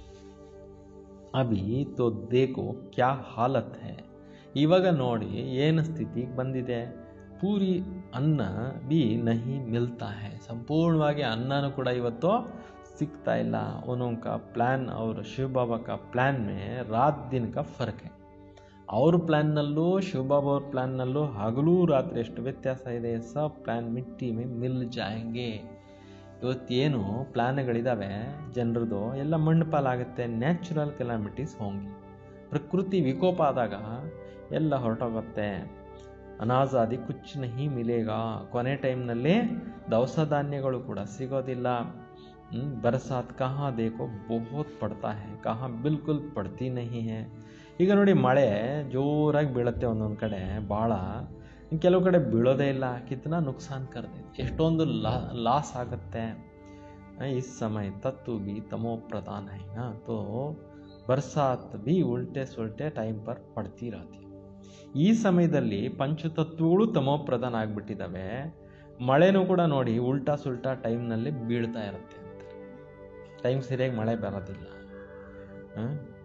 ಅಭಿ ತೋ ದೇಕೋ ಕ್ಯಾ ಹಾಲತ್ ಹೇ ಇವಾಗ ನೋಡಿ ಏನು ಸ್ಥಿತಿಗೆ ಬಂದಿದೆ ಪೂರಿ ಅನ್ನ ಬಿ ನಹಿ ಮಿಲ್ತಾ ಹೇ ಸಂಪೂರ್ಣವಾಗಿ ಅನ್ನನೂ ಕೂಡ ಇವತ್ತು ಸಿಗ್ತಾ ಇಲ್ಲ ಉನೋಂಕ ಪ್ಲ್ಯಾನ್ ಅವ್ರ ಶಿವ ಬಾಬಾ ಕಾ ಪ್ಲ್ಯಾನ್ ಮೇ ರಾತ್ ದಿನ ಕಾ ಫರ್ಕ್ ಹೈ ಅವ್ರ ಪ್ಲ್ಯಾನ್ನಲ್ಲೂ ಶಿವಬಾಬಾ ಅವ್ರ ಪ್ಲ್ಯಾನ್ನಲ್ಲೂ ಹಗಲು ರಾತ್ರಿ ಎಷ್ಟು ವ್ಯತ್ಯಾಸ ಇದೆ ಸಬ್ ಪ್ಲ್ಯಾನ್ ಮಿಟ್ಟಿ ಮೇ ಮಿಲ್ ಜಾಯಂಗೆ ಇವತ್ತೇನು ಪ್ಲ್ಯಾನ್ಗಳಿದ್ದಾವೆ ಜನರದು ಎಲ್ಲ ಮಣ್ಣು ಪಾಲಾಗುತ್ತೆ ನ್ಯಾಚುರಲ್ ಕೆಲಾಮಿಟೀಸ್ ಹೋಂಗಿ ಪ್ರಕೃತಿ ವಿಕೋಪ ಆದಾಗ ಎಲ್ಲ ಹೊರಟೋಗುತ್ತೆ ಅನಾಜಾದಿ ಕುಚ್ ನಹಿ ಮಿಲೇಗ ಕೊನೆ ಟೈಮ್ನಲ್ಲಿ ದವಸ ಧಾನ್ಯಗಳು ಕೂಡ ಸಿಗೋದಿಲ್ಲ ಹ್ಮ್, ಬರಸಾತ್ ಕಹಾ ದೇಕೋ ಬಹುತ್ ಪಡ್ತಾ ಹೇ ಕಹಾ ಬಿಲ್ಕುಲ್ ಪಡ್ತಿ ನಹಿ ಹೇ ಈಗ ನೋಡಿ ಮಳೆ ಜೋರಾಗಿ ಬೀಳುತ್ತೆ ಒಂದೊಂದು ಕಡೆ ಭಾಳ ಕೆಲವು ಕಡೆ ಬೀಳೋದೇ ಇಲ್ಲ ಕಿತ್ನ ನುಕ್ಸಾನ್ ಕರ್ದೈತೆ ಎಷ್ಟೊಂದು ಲಾ ಲಾಸ್ ಆಗುತ್ತೆ इस समय तत्व भी तमो प्रधान है ना तो बरसात भी उल्टे सुल्टे टाइम पर पड़ती रहती है ಈ ಸಮಯದಲ್ಲಿ ಪಂಚತತ್ವಗಳು ತಮೋ ಪ್ರಧಾನ ಆಗಿಬಿಟ್ಟಿದ್ದಾವೆ ಮಳೆನೂ ಕೂಡ ನೋಡಿ ಉಲ್ಟಾ ಸುಲ್ಟಾ ಟೈಮ್ನಲ್ಲಿ ಬೀಳ್ತಾ ಇರುತ್ತೆ ಅಂತ ಟೈಮ್ ಸರಿಯಾಗಿ ಮಳೆ ಬರೋದಿಲ್ಲ ಹ?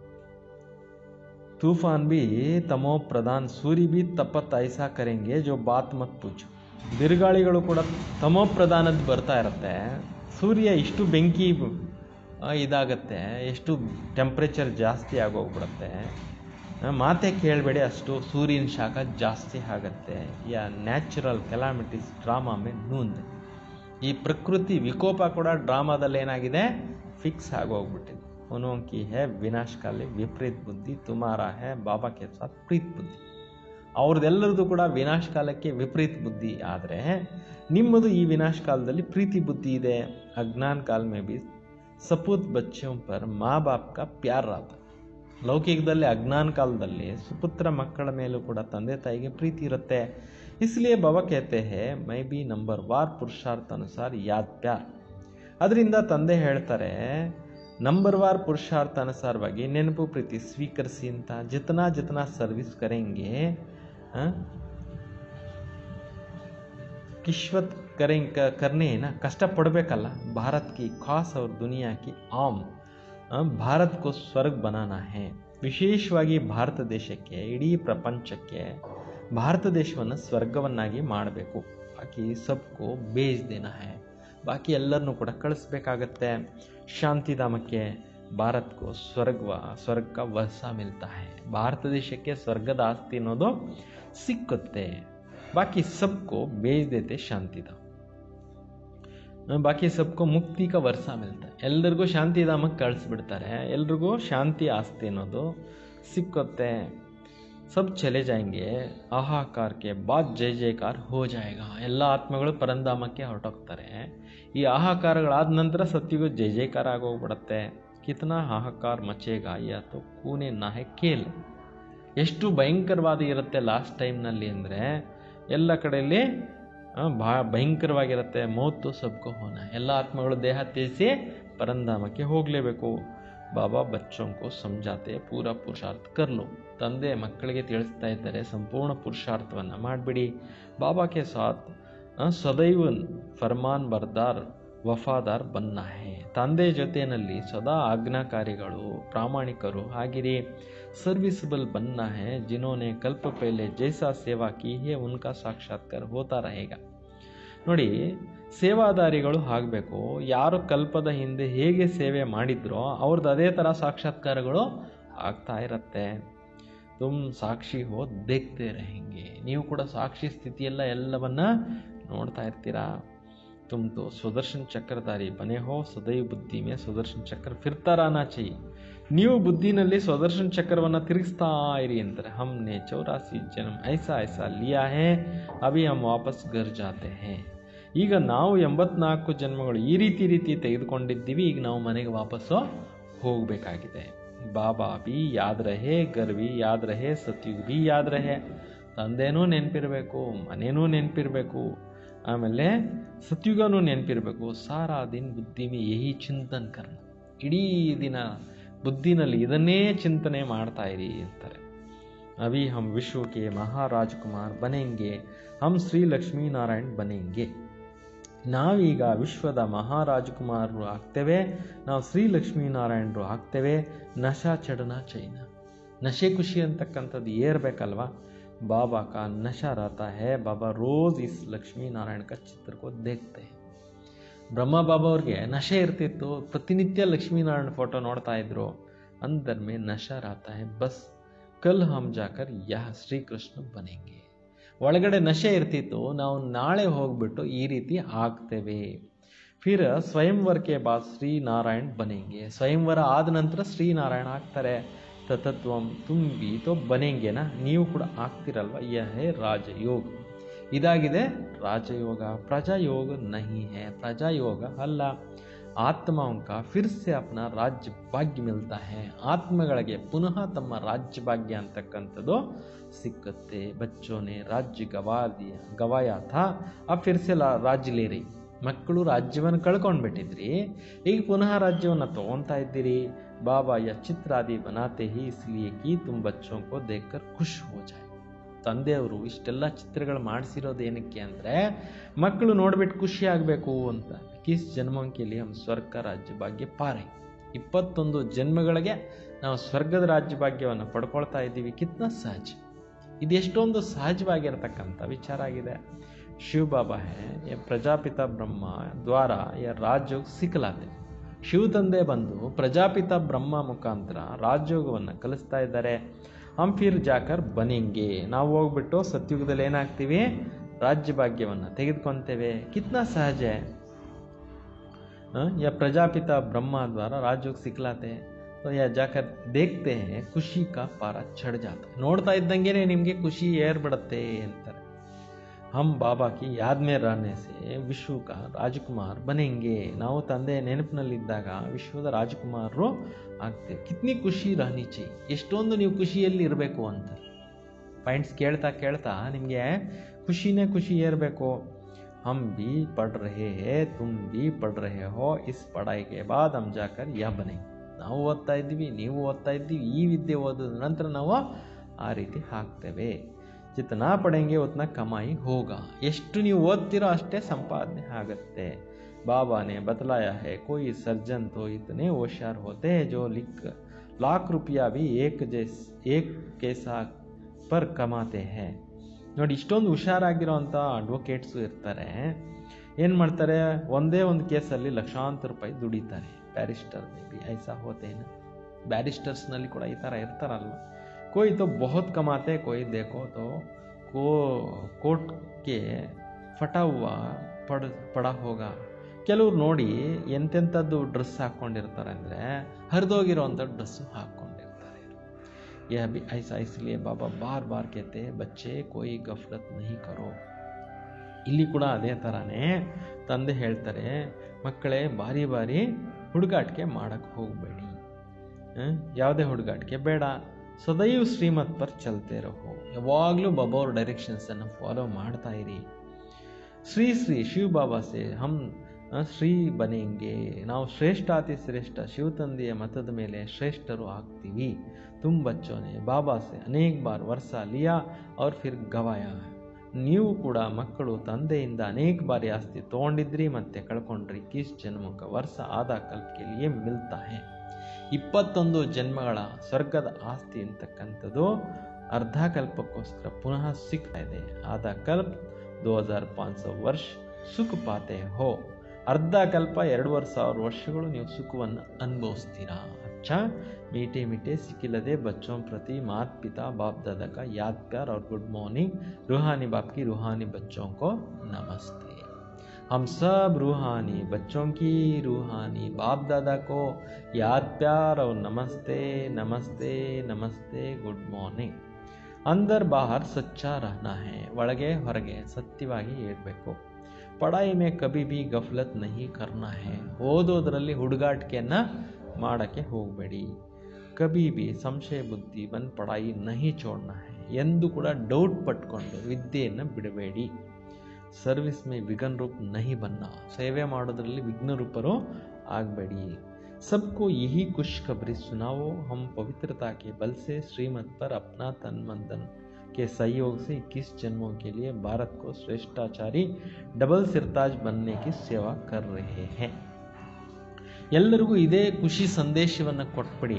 तूफान भी ತಮೋ ಪ್ರಧಾನ್ ಸೂರಿ भी ತಪತ್ ಐಸಾ ಕರೆಂಗೆ ಜೋ ಬಾತ್ ಮತ್ ಪೂಚು ಬಿರುಗಾಳಿಗಳು ಕೂಡ ತಮೋ ಪ್ರಧಾನದ ಬರ್ತಾ ಇರುತ್ತೆ ಸೂರ್ಯ ಇಷ್ಟು ಬೆಂಕಿ ಆ, ಇದಾಗತ್ತೆ ಎಷ್ಟು ಟೆಂಪ್ರೇಚರ್ ಜಾಸ್ತಿ ಆಗೋಗ್ಬಿಡುತ್ತೆ ಆ, ಮಾತೇ ಕೇಳಬೇಡಿ ಅಷ್ಟು ಸೂರ್ಯನ ಶಾಖ ಜಾಸ್ತಿ ಆಗುತ್ತೆ ಯಾ ನ್ಯಾಚುರಲ್ ಕೆಲಾಮಿಟೀಸ್ ಡ್ರಾಮಾ ಮೇ ನೂಂದ್ ಈ ಪ್ರಕೃತಿ ವಿಕೋಪ ಕೂಡ ಡ್ರಾಮಾದಲ್ಲಿ ಏನಾಗಿದೆ ಫಿಕ್ಸ್ ಆಗೋಗ್ಬಿಟ್ಟಿದೆ ಉನೋಂಕಿ ಹೇ ವಿನಾಶಕಾಲಿ ವಿಪರೀತ ಬುದ್ಧಿ ತುಮಾರ ಹೇ ಬಾಬಾ ಕೆ ಸಾಥ್ ಪ್ರೀತ್ ಬುದ್ಧಿ ಅವ್ರದ್ದೆಲ್ಲರದು ಕೂಡ ವಿನಾಶ ಕಾಲಕ್ಕೆ ವಿಪರೀತ ಬುದ್ಧಿ ಆದರೆ ನಿಮ್ಮದು ಈ ವಿನಾಶ ಕಾಲದಲ್ಲಿ ಪ್ರೀತಿ ಬುದ್ಧಿ ಇದೆ ಅಜ್ಞಾನ ಕಾಲ ಮೇ ಬಿ ಸಪೂತ್ ಬಚ್ಚೋं पर माँ बाप का प्यार रहता ಲೌಕಿಕದಲ್ಲಿ ಅಜ್ಞಾನ ಕಾಲದಲ್ಲಿ ಸುಪುತ್ರ ಮಕ್ಕಳ ಮೇಲೂ ಕೂಡ ತಂದೆ ತಾಯಿಗೆ ಪ್ರೀತಿ ಇರುತ್ತೆ ಇಸ್ಲಿಯೇ ಬಾಬಾ कहते हैं ಮೈ ಬಿ ನಂಬರ್ ವಾರ್ ಪುರುಷಾರ್ಥ ಅನುಸಾರ ಯಾದ್ ಪ್ಯಾರ್ ಅದರಿಂದ ತಂದೆ ಹೇಳ್ತಾರೆ ನಂಬರ್ ವಾರ್ ಪುರುಷಾರ್ಥ ಅನುಸಾರವಾಗಿ ನೆನಪು ಪ್ರೀತಿ ಸ್ವೀಕರಿಸಿ ಅಂತ ಜಿತನಾ ಜಿತನಾ ಸರ್ವಿಸ್ ಕರೆಂಗೆ ಆ, ಕಿಶ್ವತ್ ಕರೆಂಗ್ ಕ- करने ना ಕಷ್ಟಪಡಬೇಕಲ್ಲ ಭಾರತ್ ಕಿ ಖಾಸ್ और ದುನಿಯಾ ಕಿ ಆಮ್ ಆ, ಭಾರತ್ ಕೋ ಸ್ವರ್ಗ ಬನಾನಾ ಹೇ ವಿಶೇಷವಾಗಿ ಭಾರತ ದೇಶಕ್ಕೆ ಇಡೀ ಪ್ರಪಂಚಕ್ಕೆ ಭಾರತ ದೇಶವನ್ನು ಸ್ವರ್ಗವನ್ನಾಗಿ ಮಾಡಬೇಕು ಬಾಕಿ ಸಬ್ಕೋ ಬೇಜ್ ದೇನ ಹೇ ಬಾಕಿ ಎಲ್ಲರನ್ನೂ ಕೂಡ ಕಳಿಸ್ಬೇಕಾಗತ್ತೆ ಶಾಂತಿಧಾಮಕ್ಕೆ ಭಾರತ್ಕೋ ಸ್ವರ್ಗ ಸ್ವರ್ಗ ವಸ ಮಿಲ್ತಾ ಹೇ ಭಾರತ ದೇಶಕ್ಕೆ ಸ್ವರ್ಗದ ಆಸ್ತಿ ಅನ್ನೋದು ಸಿಕ್ಕುತ್ತೆ ಬಾಕಿ ಸಬ್ಕೋ ಬೇಜ್ ದೇತೆ ಶಾಂತಿಧಾಮ ಬಾಕಿ ಸಬ್ಕೋ ಮುಕ್ತಿ ಕ ವರ್ಷ ಮಿಲ್ತಾ ಎಲ್ರಿಗೂ ಶಾಂತಿಧಾಮಕ್ಕೆ ಕಳಿಸ್ಬಿಡ್ತಾರೆ ಎಲ್ರಿಗೂ ಶಾಂತಿ ಆಸ್ತಿ ಅನ್ನೋದು ಸಿಕ್ಕುತ್ತೆ ಸಬ್ ಚಲೆ ಜಾಯಂಗೆ ಆಹಾಕಾರಕ್ಕೆ ಬಾದ್ ಜೈ ಜೈಕಾರ ಹೋ ಜಾಯಗ ಎಲ್ಲ ಆತ್ಮಗಳು ಪರಂಧಾಮಕ್ಕೆ ಹೊರಟೋಗ್ತಾರೆ ಈ ಆಹಾಕಾರಗಳಾದ ನಂತರ ಸತ್ಯಗೂ ಜೈ ಜೈಕಾರ ಆಗೋಗ್ಬಿಡತ್ತೆ ಕಿತನಾ ಹಾಹಾಕಾರ ಮಚೇಗ ಯಾತೋ ಕೂನೆ ನಾಹೆ ಕೇಲ್ ಎಷ್ಟು ಭಯಂಕರವಾದ ಇರುತ್ತೆ ಲಾಸ್ಟ್ ಟೈಮ್ನಲ್ಲಿ ಅಂದರೆ ಎಲ್ಲ ಕಡೆಯಲ್ಲಿ ಭಾ ಭಯಂಕರವಾಗಿರುತ್ತೆ ಮೌತು ಸಬ್ಕೋ ಹೋನ ಎಲ್ಲ ಆತ್ಮಗಳು ದೇಹ ತ್ಯಜಿಸಿ ಪರಂಧಾಮಕ್ಕೆ ಹೋಗಲೇಬೇಕು ಬಾಬಾ ಬಚ್ಚೋಂಕೋ ಸಮಜಾತೆ ಪೂರ ಪುರುಷಾರ್ಥ ಕರ್ಲು ತಂದೆ ಮಕ್ಕಳಿಗೆ ತಿಳಿಸ್ತಾ ಇದ್ದಾರೆ ಸಂಪೂರ್ಣ ಪುರುಷಾರ್ಥವನ್ನು ಮಾಡಿಬಿಡಿ ಬಾಬಾಕ್ಕೆ ಸಾಥ್ ಆ, ಸದೈವ ಫರ್ಮಾನ್ ಬರ್ದಾರ್ ವಫಾದಾರ್ ಬನ್ನ ಹೇ ತಂದೆ ಜೊತೆಯಲ್ಲಿ ಸದಾ ಆಜ್ಞಾಕಾರಿಗಳು ಪ್ರಾಮಾಣಿಕರು ಆಗಿರಿ ಸರ್ವಿಸಬಲ್ ಬನ್ನ ಹೇ ಜಿನೋನೆ ಕಲ್ಪ ಪಹಲೆ ಜೈಸಾ ಸೇವಾ ಕಿ ಹೇ ಉನ್ಕಾ ಸಾಕ್ಷಾತ್ಕಾರ ಹೋತಾ रहेಗ ನೋಡಿ ಸೇವಾದಾರಿಗಳು ಆಗಬೇಕು ಯಾರು ಕಲ್ಪದ ಹಿಂದೆ ಹೇಗೆ ಸೇವೆ ಮಾಡಿದ್ರೋ ಅವ್ರದ್ದು ಅದೇ ಥರ ಸಾಕ್ಷಾತ್ಕಾರಗಳು ಆಗ್ತಾ ಇರತ್ತೆ ತುಮ್ ಸಾಕ್ಷಿ ಹೋ ದೇಖ್ತೆ रहेंगे ನೀವು ಕೂಡ ಸಾಕ್ಷಿ ಸ್ಥಿತಿಯೆಲ್ಲ ಎಲ್ಲವನ್ನ ನೋಡ್ತಾ ಇರ್ತೀರಾ तुम तो सुदर्शन चक्रधारी बने हो सदैव बुद्धि में सुदर्शन चक्र फिरता रहना चाहिए ನೀವು ಬುದ್ಧಿನಲ್ಲಿ ಸುದರ್ಶನ್ ಚಕ್ರವನ್ನು ತಿರುಗಿಸ್ತಾ ಇರಿ ಅಂತಾರೆ ಹಮ್ನೆ ಚೌರಾಸಿ ಜನ್ಮ ಐಸಾ ಐಸಾ ಲಿಯಾ ಹೇ ಅಭಿ ಹಮ್ ವಾಪಸ್ ಗರ್ ಜಾತೆ ಹೇ ಈಗ ನಾವು ಎಂಬತ್ನಾಲ್ಕು ಜನ್ಮಗಳು ಈ ರೀತಿ ಈ ರೀತಿ ತೆಗೆದುಕೊಂಡಿದ್ದೀವಿ ಈಗ ನಾವು ಮನೆಗೆ ವಾಪಸ್ಸು ಹೋಗಬೇಕಾಗಿದೆ ಬಾಬಾ ಬಿ ಯಾದ್ ರಹೆ ಗರ್ ಬಿ ಯಾದ್ ರಹೆ ಸತ್ಯುಗ್ ಬಿ ಯಾದ್ ರಹೆ ತಂದೆನೂ ನೆನಪಿರಬೇಕು ಮನೇನೂ ನೆನಪಿರಬೇಕು ಆಮೇಲೆ ಸತ್ಯುಗನೂ ನೆನಪಿರಬೇಕು ಸಾರಾ ದಿನ ಬುದ್ಧಿ ಮೇ ಯಹಿ ಚಿಂತನ್ ಕರ್ನ ಇಡೀ ದಿನ ಬುದ್ಧಿನಲ್ಲಿ ಇದನ್ನೇ ಚಿಂತನೆ ಮಾಡ್ತಾ ಇರಿ ಅಂತಾರೆ ಅಭಿ ಹಮ್ ವಿಶ್ವಕ್ಕೆ ಮಹಾರಾಜಕುಮಾರ್ ಬನೆಂಗೆ ಹಮ್ ಶ್ರೀ ಲಕ್ಷ್ಮೀನಾರಾಯಣ್ ಬನೆಂಗೆ ನಾವೀಗ ವಿಶ್ವದ ಮಹಾರಾಜಕುಮಾರರು ಆಗ್ತೇವೆ ನಾವು ಶ್ರೀ ಲಕ್ಷ್ಮೀನಾರಾಯಣರು ಆಗ್ತೇವೆ ನಶಾ ಚಡನ ಚೈನ ನಶೆ ಖುಷಿ ಅಂತಕ್ಕಂಥದ್ದು ಏರ್ಬೇಕಲ್ವಾ बाबा का नशा रहता है बाबा रोज इस लक्ष्मी नारायण का चित्र को देखते हैं ಬ್ರಹ್ಮ ಬಾಬಾ ಅವ್ರಿಗೆ ನಶೆ ಇರ್ತಿತ್ತು ಪ್ರತಿನಿತ್ಯ ಲಕ್ಷ್ಮೀನಾರಾಯಣ ಫೋಟೋ ನೋಡ್ತಾ ಇದ್ರು ಅಂದರ್ ಮೇ ನಶಾ रहता है ಬಸ್ ಕಲ್ ಹಮ್ ಜಾಕರ್ ಯಹ ಶ್ರೀಕೃಷ್ಣ ಬನೆಂಗೆ ಒಳಗಡೆ ನಶೆ ಇರ್ತಿತ್ತು ನಾವು ನಾಳೆ ಹೋಗ್ಬಿಟ್ಟು ಈ ರೀತಿ ಆಗ್ತೇವೆ ಫಿರ್ ಸ್ವಯಂವರಕ್ಕೆ ಬಾದ್ ಶ್ರೀನಾರಾಯಣ್ ಬನೆಂಗೆ ಸ್ವಯಂವರ ಆದ ನಂತರ ಶ್ರೀನಾರಾಯಣ ಆಗ್ತಾರೆ ತತತ್ವಂ ತುಂಬಿ ತೋ ಬನೆಂಗೆನ ನೀವು ಕೂಡ ಆಗ್ತಿರಲ್ವ ಯಹ ಹೇ ರಾಜಯೋಗ ಇದಾಗಿದೆ ರಾಜಯೋಗ ಪ್ರಜಾಯೋಗ ನಹಿ ಹೇ ಪ್ರಜಾಯೋಗ ಅಲ್ಲ ಆತ್ಮಾओं का फिर से अपना राज्य ಭಾಗ್ಯ ಮಿಲ್ತಾ ಹೇ ಆತ್ಮಗಳಿಗೆ ಪುನಃ ತಮ್ಮ ರಾಜ್ಯ ಭಾಗ್ಯ ಅಂತಕ್ಕಂಥದ್ದು ಸಿಕ್ಕತ್ತೆ ಬಚ್ಚೋನೆ ರಾಜ್ಯ ಗವಾ ದಿಯ ಗವಾಯ ಥಾ ಆ ಫಿರ್ ಸೆ ಲಾ- ರಾಜ್ಯ ಲೇ ರही ಮಕ್ಕಳು ರಾಜ್ಯವನ್ನು ಕಳ್ಕೊಂಡ್ಬಿಟ್ಟಿದ್ರಿ ಈಗ ಪುನಃ ರಾಜ್ಯವನ್ನು ತಗೊತಾ ಇದ್ದೀರಿ ಬಾಬಾ ಯ ಚಿತ್ರಾದಿ ಬನಾತೆ ಹಿ ಇಸ್ಲಿಯೇ ಕಿ ತುಮ್ ಬಚ್ಚೋं को देखकर ಖುಷ್ ಹೋ ಜಾಯ್ ತಂದೆಯವರು ಇಷ್ಟೆಲ್ಲ ಚಿತ್ರಗಳು ಮಾಡಿಸಿರೋದು ಏನಕ್ಕೆ ಅಂದರೆ ಮಕ್ಕಳು ನೋಡ್ಬಿಟ್ಟು ಖುಷಿ ಆಗಬೇಕು ಅಂತ ಕಿಸ್ ಜನ್ಮಕ್ಕೆ ಇಲ್ಲಿ ಹಮ್ ಸ್ವರ್ಗ ರಾಜ್ಯ ಭಾಗ್ಯ ಪಾರೆ ಇಪ್ಪತ್ತೊಂದು ಜನ್ಮಗಳಿಗೆ ನಾವು ಸ್ವರ್ಗದ ರಾಜ್ಯ ಭಾಗ್ಯವನ್ನು ಪಡ್ಕೊಳ್ತಾ ಇದ್ದೀವಿ ಕಿತ್ನ ಸಹಜ ಇದು ಎಷ್ಟೊಂದು ಸಹಜವಾಗಿರತಕ್ಕಂಥ ವಿಚಾರ ಆಗಿದೆ ಶಿವ ಬಾಬಾ ಹೇ ಯ ಪ್ರಜಾಪಿತ ಬ್ರಹ್ಮ ದ್ವಾರ ಯ ರಾಜ್ಯೋಗ ಸಿಕ್ಕಲಾತೆ ಶಿವ ತಂದೆ ಬಂದು ಪ್ರಜಾಪಿತ ಬ್ರಹ್ಮ ಮುಖಾಂತರ ರಾಜಯೋಗವನ್ನು ಕಲಿಸ್ತಾ ಇದ್ದಾರೆ ಹಮ್ ಫಿರ್ ಜಾಕರ್ ಬನೆಂಗೆ ನಾವು ಹೋಗ್ಬಿಟ್ಟು ಸತ್ಯುಗದಲ್ಲಿ ಏನಾಗ್ತೀವಿ ರಾಜ್ಯ ಭಾಗ್ಯವನ್ನು ತೆಗೆದುಕೊಂತೇವೆ ಕಿತ್ನಾ ಸಹಜ है हाँ, या प्रजापिता ब्रह्मा द्वारा राजयोग सिखलाते तो या जाकर देखते हैं ಖುಷಿ ಕಾ ಪಾರ ಚढ़ जाता है ನೋಡ್ತಾ ಇದ್ದಂಗೆನೆ ನಿಮಗೆ ಖುಷಿ ಏರ್ಬಿಡತ್ತೆ ಅಂತಾರೆ ಹಮ್ ಬಾಬಾ ಕಿ ಯಾದ್ ಮೇ रहने से ವಿಶ್ವ ಕಾ ರಾಜಕುಮಾರ್ ಬನೆಂಗೆ ನಾವು ತಂದೆ ನೆನಪಿನಲ್ಲಿದ್ದಾಗ ವಿಶ್ವದ ರಾಜಕುಮಾರರು ಆಗ್ತೇವೆ ಕಿತ್ನಿ ಖುಷಿ ರಹನಿ ಚೈ ಎಷ್ಟೊಂದು ನೀವು ಖುಷಿಯಲ್ಲಿ ಇರಬೇಕು ಅಂತ ಪಾಯಿಂಟ್ಸ್ ಕೇಳ್ತಾ ಕೇಳ್ತಾ ನಿಮಗೆ ಖುಷಿನೇ ಖುಷಿ ಏರಬೇಕು हम भी पढ़ रहे हैं तुम भी पढ़ रहे हो इस पढ़ाई के बाद हम जाकर यह बनेंगे ನಾವು ಓದ್ತಾ ಇದ್ದೀವಿ ನೀವು ಓದ್ತಾ ಇದ್ದೀವಿ ಈ ವಿದ್ಯೆ ಓದಿದ ನಂತರ ನಾವು ಆ ರೀತಿ ಹಾಕ್ತೇವೆ ಜಿತನಾ ಪಡೆಂಗೆ ಉತ್ನ ಕಮಾಯಿ ಹೋಗ ಎಷ್ಟು ನೀವು ಓದ್ತಿರೋ ಅಷ್ಟೇ ಸಂಪಾದನೆ ಆಗುತ್ತೆ बाबा ने बतलाया है कोई सर्जन तो इतने होशियार होते हैं जो लिख लाख रुपया भी एक जैस एक कैसा पर कमाते हैं ನೋಡಿ ಇಷ್ಟೊಂದು ಹುಷಾರಾಗಿರೋಂಥ ಅಡ್ವೊಕೇಟ್ಸು ಇರ್ತಾರೆ ಏನು ಮಾಡ್ತಾರೆ ಒಂದೇ ಒಂದು ಕೇಸಲ್ಲಿ ಲಕ್ಷಾಂತರ ರೂಪಾಯಿ ದುಡಿತಾರೆ ಬ್ಯಾರಿಸ್ಟರ್ ಮೇ ಬಿ ಐಸಾ ಹೋತೇನ ಬ್ಯಾರಿಸ್ಟರ್ಸ್ನಲ್ಲಿ ಕೂಡ ಈ ಥರ ಇರ್ತಾರಲ್ವ कोई तो बहुत कमाते कोई देखो तो को कोर्ट के ಫಟಾ ಹುआ ಪಡ ಪಡ ಹೋಗ ಕೆಲವ್ರು ನೋಡಿ ಎಂತೆಂಥದ್ದು ಡ್ರೆಸ್ ಹಾಕ್ಕೊಂಡಿರ್ತಾರೆ ಅಂದರೆ ಹರಿದೋಗಿರೋವಂಥ ಡ್ರೆಸ್ಸು ಹಾಕ್ಕೊಂಡಿರ್ತಾರೆ यह भी ऐसा इसलिए बाबा बार बार कहते हैं बच्चे कोई गफलत नहीं करो ಇಲ್ಲಿ ಕೂಡ ಅದೇ ಥರನೇ ತಂದೆ ಹೇಳ್ತಾರೆ ಮಕ್ಕಳೇ ಬಾರಿ ಬಾರಿ ಹುಡುಗಾಟಿಕೆ ಮಾಡೋಕ್ಕೆ ಹೋಗಬೇಡಿ ಯಾವುದೇ ಹುಡುಗಾಟಿಕೆ ಬೇಡ ಸದೈವ್ ಶ್ರೀಮತ್ ಪರ್ ಚಲ್ತೆ ರಹೋ ಯಾವಾಗಲೂ ಬಾಬಾ ಅವ್ರ ಡೈರೆಕ್ಷನ್ಸನ್ನು ಫಾಲೋ ಮಾಡ್ತಾ ಇರಿ ಶ್ರೀ ಶ್ರೀ ಶಿವ ಬಾಬಾ ಸೆ ಹಮ್ ಆ, ಶ್ರೀ ಬನೆಂಗೆ ನಾವು ಶ್ರೇಷ್ಠಾತಿ ಶ್ರೇಷ್ಠ ಶಿವ ತಂದೆಯ ಮತದ ಮೇಲೆ ಶ್ರೇಷ್ಠರು ಆಗ್ತೀವಿ ತುಮ್ ಬಚ್ಚೋನೆ ಬಾಬಾ ಸೆ ಅನೇಕ ಬಾರ್ ವರ್ಷ ಲಿಯಾ ಅವ್ರ ಫಿರ್ ಗವಾಯ ನೀವು ಕೂಡ ಮಕ್ಕಳು ತಂದೆಯಿಂದ ಅನೇಕ ಬಾರಿ ಆಸ್ತಿ ತೊಗೊಂಡಿದ್ರಿ ಮತ್ತೆ ಕಳ್ಕೊಂಡ್ರಿ ಕಿಸ್ ಜನ್ಮಕ ವರ್ಷ ಆದ ಕಲ್ಪಕ್ಕೆ ಲಿಯೇ ಮಿಲ್ತಾ ಹೇ ಇಪ್ಪತ್ತೊಂದು ಜನ್ಮಗಳ ಸ್ವರ್ಗದ ಆಸ್ತಿ ಅಂತಕ್ಕಂಥದ್ದು ಅರ್ಧ ಕಲ್ಪಕ್ಕೋಸ್ಕರ ಪುನಃ ಸಿಗ್ತಾ ಇದೆ ಆದ ಕಲ್ಪ್ ದೋ ಹಜಾರ್ ಪಾಂಚ್ ಸौ ವರ್ಷ ಸುಖ ಪಾತೆ ಹೋ ಅರ್ಧ ಕಲ್ಪ ಎರಡೂವರೆ ಸಾವಿರ ವರ್ಷಗಳು ನೀವು ಸುಖವನ್ನು ಅನುಭವಿಸ್ತೀರಾ अच्छा मीठे मीठे सिकिलदे बच्चों प्रति मात पिता बाप दादा का याद प्यार और गुड मॉर्निंग रूहानी बाप की रूहानी बच्चों को नमस्ते हम सब रूहानी बच्चों की रूहानी बाप दादा को याद प्यार और नमस्ते नमस्ते नमस्ते गुड मॉर्निंग अंदर बाहर सच्चा रहना है ಒಳಗೆ ಹೊರಗೆ ಸತ್ಯವಾಗಿ ಇರಬೇಕು ಪಡಾಯಿ ಮೇ ಕಭಿ ಭಿ ಗಫಲತ್ ನಹಿ ಕರ್ನಾ ಹೇ ಓದೋದ್ರಲ್ಲಿ ಹುಡುಗಾಟಿಕೆಯನ್ನು ಮಾಡೋಕ್ಕೆ ಹೋಗಬೇಡಿ ಕಭಿ ಭಿ ಸಂಶಯ ಬುದ್ಧಿ ಬಂದು ಪಡಾಯಿ ನಹಿ ಚೋಡ್ನ ಹೇ ಎಂದು ಕೂಡ ಡೌಟ್ ಪಟ್ಕೊಂಡು ವಿದ್ಯೆಯನ್ನು ಬಿಡಬೇಡಿ ಸರ್ವಿಸ್ ಮೇ ವಿಘ್ನ ರೂಪ್ ನಹಿ ಬನ್ನ ಸೇವೆ ಮಾಡೋದ್ರಲ್ಲಿ ವಿಘ್ನರೂಪರು ಆಗಬೇಡಿ सबको यही खुशखबरी सुनाओ हम पवित्रता के बल से श्रीमत पर अपना तन मन धन के सहयोग से 21 जन्मों के लिए भारत को श्रेष्ठाचारी डबल सिरताज बनने की सेवा कर रहे हैं ಎಲ್ಲರಿಗೂ ಇದೇ ಖುಷಿ ಸಂದೇಶವನ್ನು ಕೊಟ್ಬಿಡಿ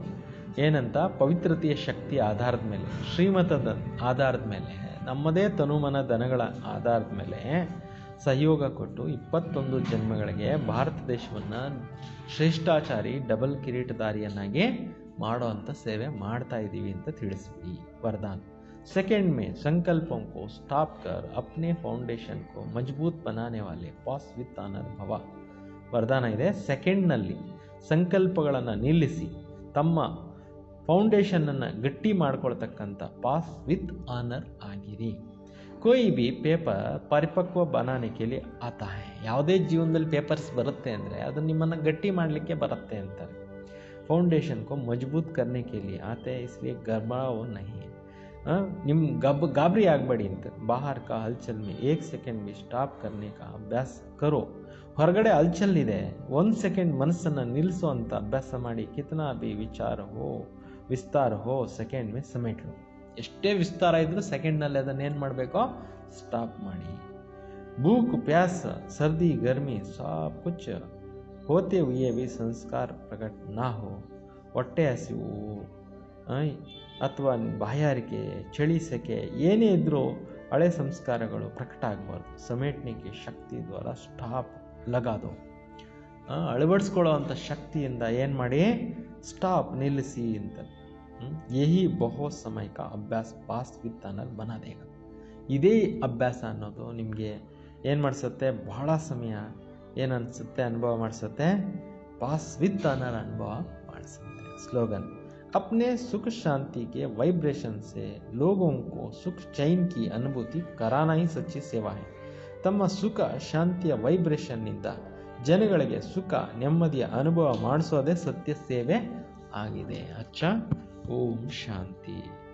ಏನಂತ ಪವಿತ್ರತೆಯ ಶಕ್ತಿ ಆಧಾರದ ಮೇಲೆ ಶ್ರೀಮತದ ಆಧಾರದ ಮೇಲೆ ನಮ್ಮದೇ ತನುಮನ ದನಗಳ ಆಧಾರದ ಮೇಲೆ ಸಹಯೋಗ ಕೊಟ್ಟು ಇಪ್ಪತ್ತೊಂದು ಜನ್ಮಗಳಿಗೆ ಭಾರತ ದೇಶವನ್ನು ಶ್ರೇಷ್ಠಾಚಾರಿ ಡಬಲ್ ಕಿರೀಟಧಾರಿಯನ್ನಾಗಿ ಮಾಡೋ ಅಂಥ ಸೇವೆ ಮಾಡ್ತಾ ಇದ್ದೀವಿ ಅಂತ ತಿಳಿಸ್ಬಿಡಿ ವರದಾನ್ सेकंड में संकल्पों को स्टॉप कर अपने फाउंडेशन को मजबूत बनाने वाले ಪಾಸ್ ವಿತ್ ಆನರ್ ಭವ ವರದಾನ ಇದೆ ಸೆಕೆಂಡ್ನಲ್ಲಿ ಸಂಕಲ್ಪಗಳನ್ನು ನಿಲ್ಲಿಸಿ ತಮ್ಮ ಫೌಂಡೇಶನನ್ನು ಗಟ್ಟಿ ಮಾಡ್ಕೊಳ್ತಕ್ಕಂಥ ಪಾಸ್ ವಿತ್ ಆನರ್ ಆಗಿರಿ ಕೋಯಿ ಬಿ ಪೇಪರ್ ಪರಿಪಕ್ವ ಬನಾನೆ ಕೇಳಿ ಆತಾ ಹೈ ಯಾವುದೇ ಜೀವನದಲ್ಲಿ ಪೇಪರ್ಸ್ ಬರುತ್ತೆ ಅಂದರೆ ಅದು ನಿಮ್ಮನ್ನು ಗಟ್ಟಿ ಮಾಡಲಿಕ್ಕೆ ಬರುತ್ತೆ ಅಂತಾರೆ फाउंडेशन को मजबूत करने के लिए आते हैं इसलिए घबराओ नहीं ನಿಮ್ಮ ಗಬ್ ಗಾಬರಿ ಆಗಬೇಡಿ ಅಂತ ಬಾಹರ್ ಕಾ ಹಲ್ಚಲ್ ಮೇ ಏಕ್ ಸೆಕೆಂಡ್ ಮೇ ಸ್ಟಾಪ್ ಕರ್ನೆ ಕಾ ಅಭ್ಯಾಸ ಕರೋ ಹೊರಗಡೆ ಹಲ್ಚಲ್ ಇದೆ ಒಂದು ಸೆಕೆಂಡ್ ಮನಸ್ಸನ್ನು ನಿಲ್ಲಿಸೋ ಅಂತ ಅಭ್ಯಾಸ ಮಾಡಿ ಕಿತನಾ ಬಿ ವಿಚಾರ ಹೋ ವಿಸ್ತಾರ ಹೋ ಸೆಕೆಂಡ್ ಮೇ ಸಮೇಟ್ ಲೋ ಎಷ್ಟೇ ವಿಸ್ತಾರ ಇದ್ರೂ ಸೆಕೆಂಡ್ನಲ್ಲಿ ಅದನ್ನು ಏನು ಮಾಡಬೇಕೋ ಸ್ಟಾಪ್ ಮಾಡಿ भूख प्यास सर्दी गर्मी सब कुछ होते हुए भी संस्कार प्रकट ना हो ಹೊಟ್ಟೆ ಹಸಿವು ಅಥವಾ ಬಾಯಾರಿಕೆ ಚಳಿ ಸೆಕೆ ಏನೇ ಇದ್ದರೂ ಹಳೆ ಸಂಸ್ಕಾರಗಳು ಪ್ರಕಟ ಆಗಬಾರ್ದು ಸಮೇಟ್ನಿಕೆ ಶಕ್ತಿ ದ್ವಾರ ಸ್ಟಾಪ್ ಲಗಾದೋ ಅಳವಡಿಸ್ಕೊಳ್ಳೋ ಅಂಥ ಶಕ್ತಿಯಿಂದ ಏನು ಮಾಡಿ ಸ್ಟಾಪ್ ನಿಲ್ಲಿಸಿ ಅಂತ ಹ್ಮ್? ಯಹಿ ಬಹು ಸಮಯಕ ಅಭ್ಯಾಸ ಪಾಸ್ ವಿತ್ ಅನ್ನೋದು ಬನದೇಗ ಇದೇ ಅಭ್ಯಾಸ ಅನ್ನೋದು ನಿಮಗೆ ಏನು ಮಾಡಿಸುತ್ತೆ ಬಹಳ ಸಮಯ ಏನು ಅನಿಸುತ್ತೆ ಅನುಭವ ಮಾಡಿಸುತ್ತೆ ಪಾಸ್ ವಿತ್ ಅನ್ನೋ ಅನುಭವ ಮಾಡಿಸುತ್ತೆ स्लोगन अपने सुख शांति के वाइब्रेशन से लोगों को सुख चैन की अनुभूति कराना ही सच्ची सेवा है ತಮ್ಮ ಸುಖ ಶಾಂತಿಯ ವೈಬ್ರೇಷನ್ನಿಂದ ಜನಗಳಿಗೆ ಸುಖ ನೆಮ್ಮದಿಯ ಅನುಭವ ಮಾಡಿಸೋದೇ ಸತ್ಯ ಸೇವೆ ಆಗಿದೆ ಅಚ್ಚ ಓಂ ಶಾಂತಿ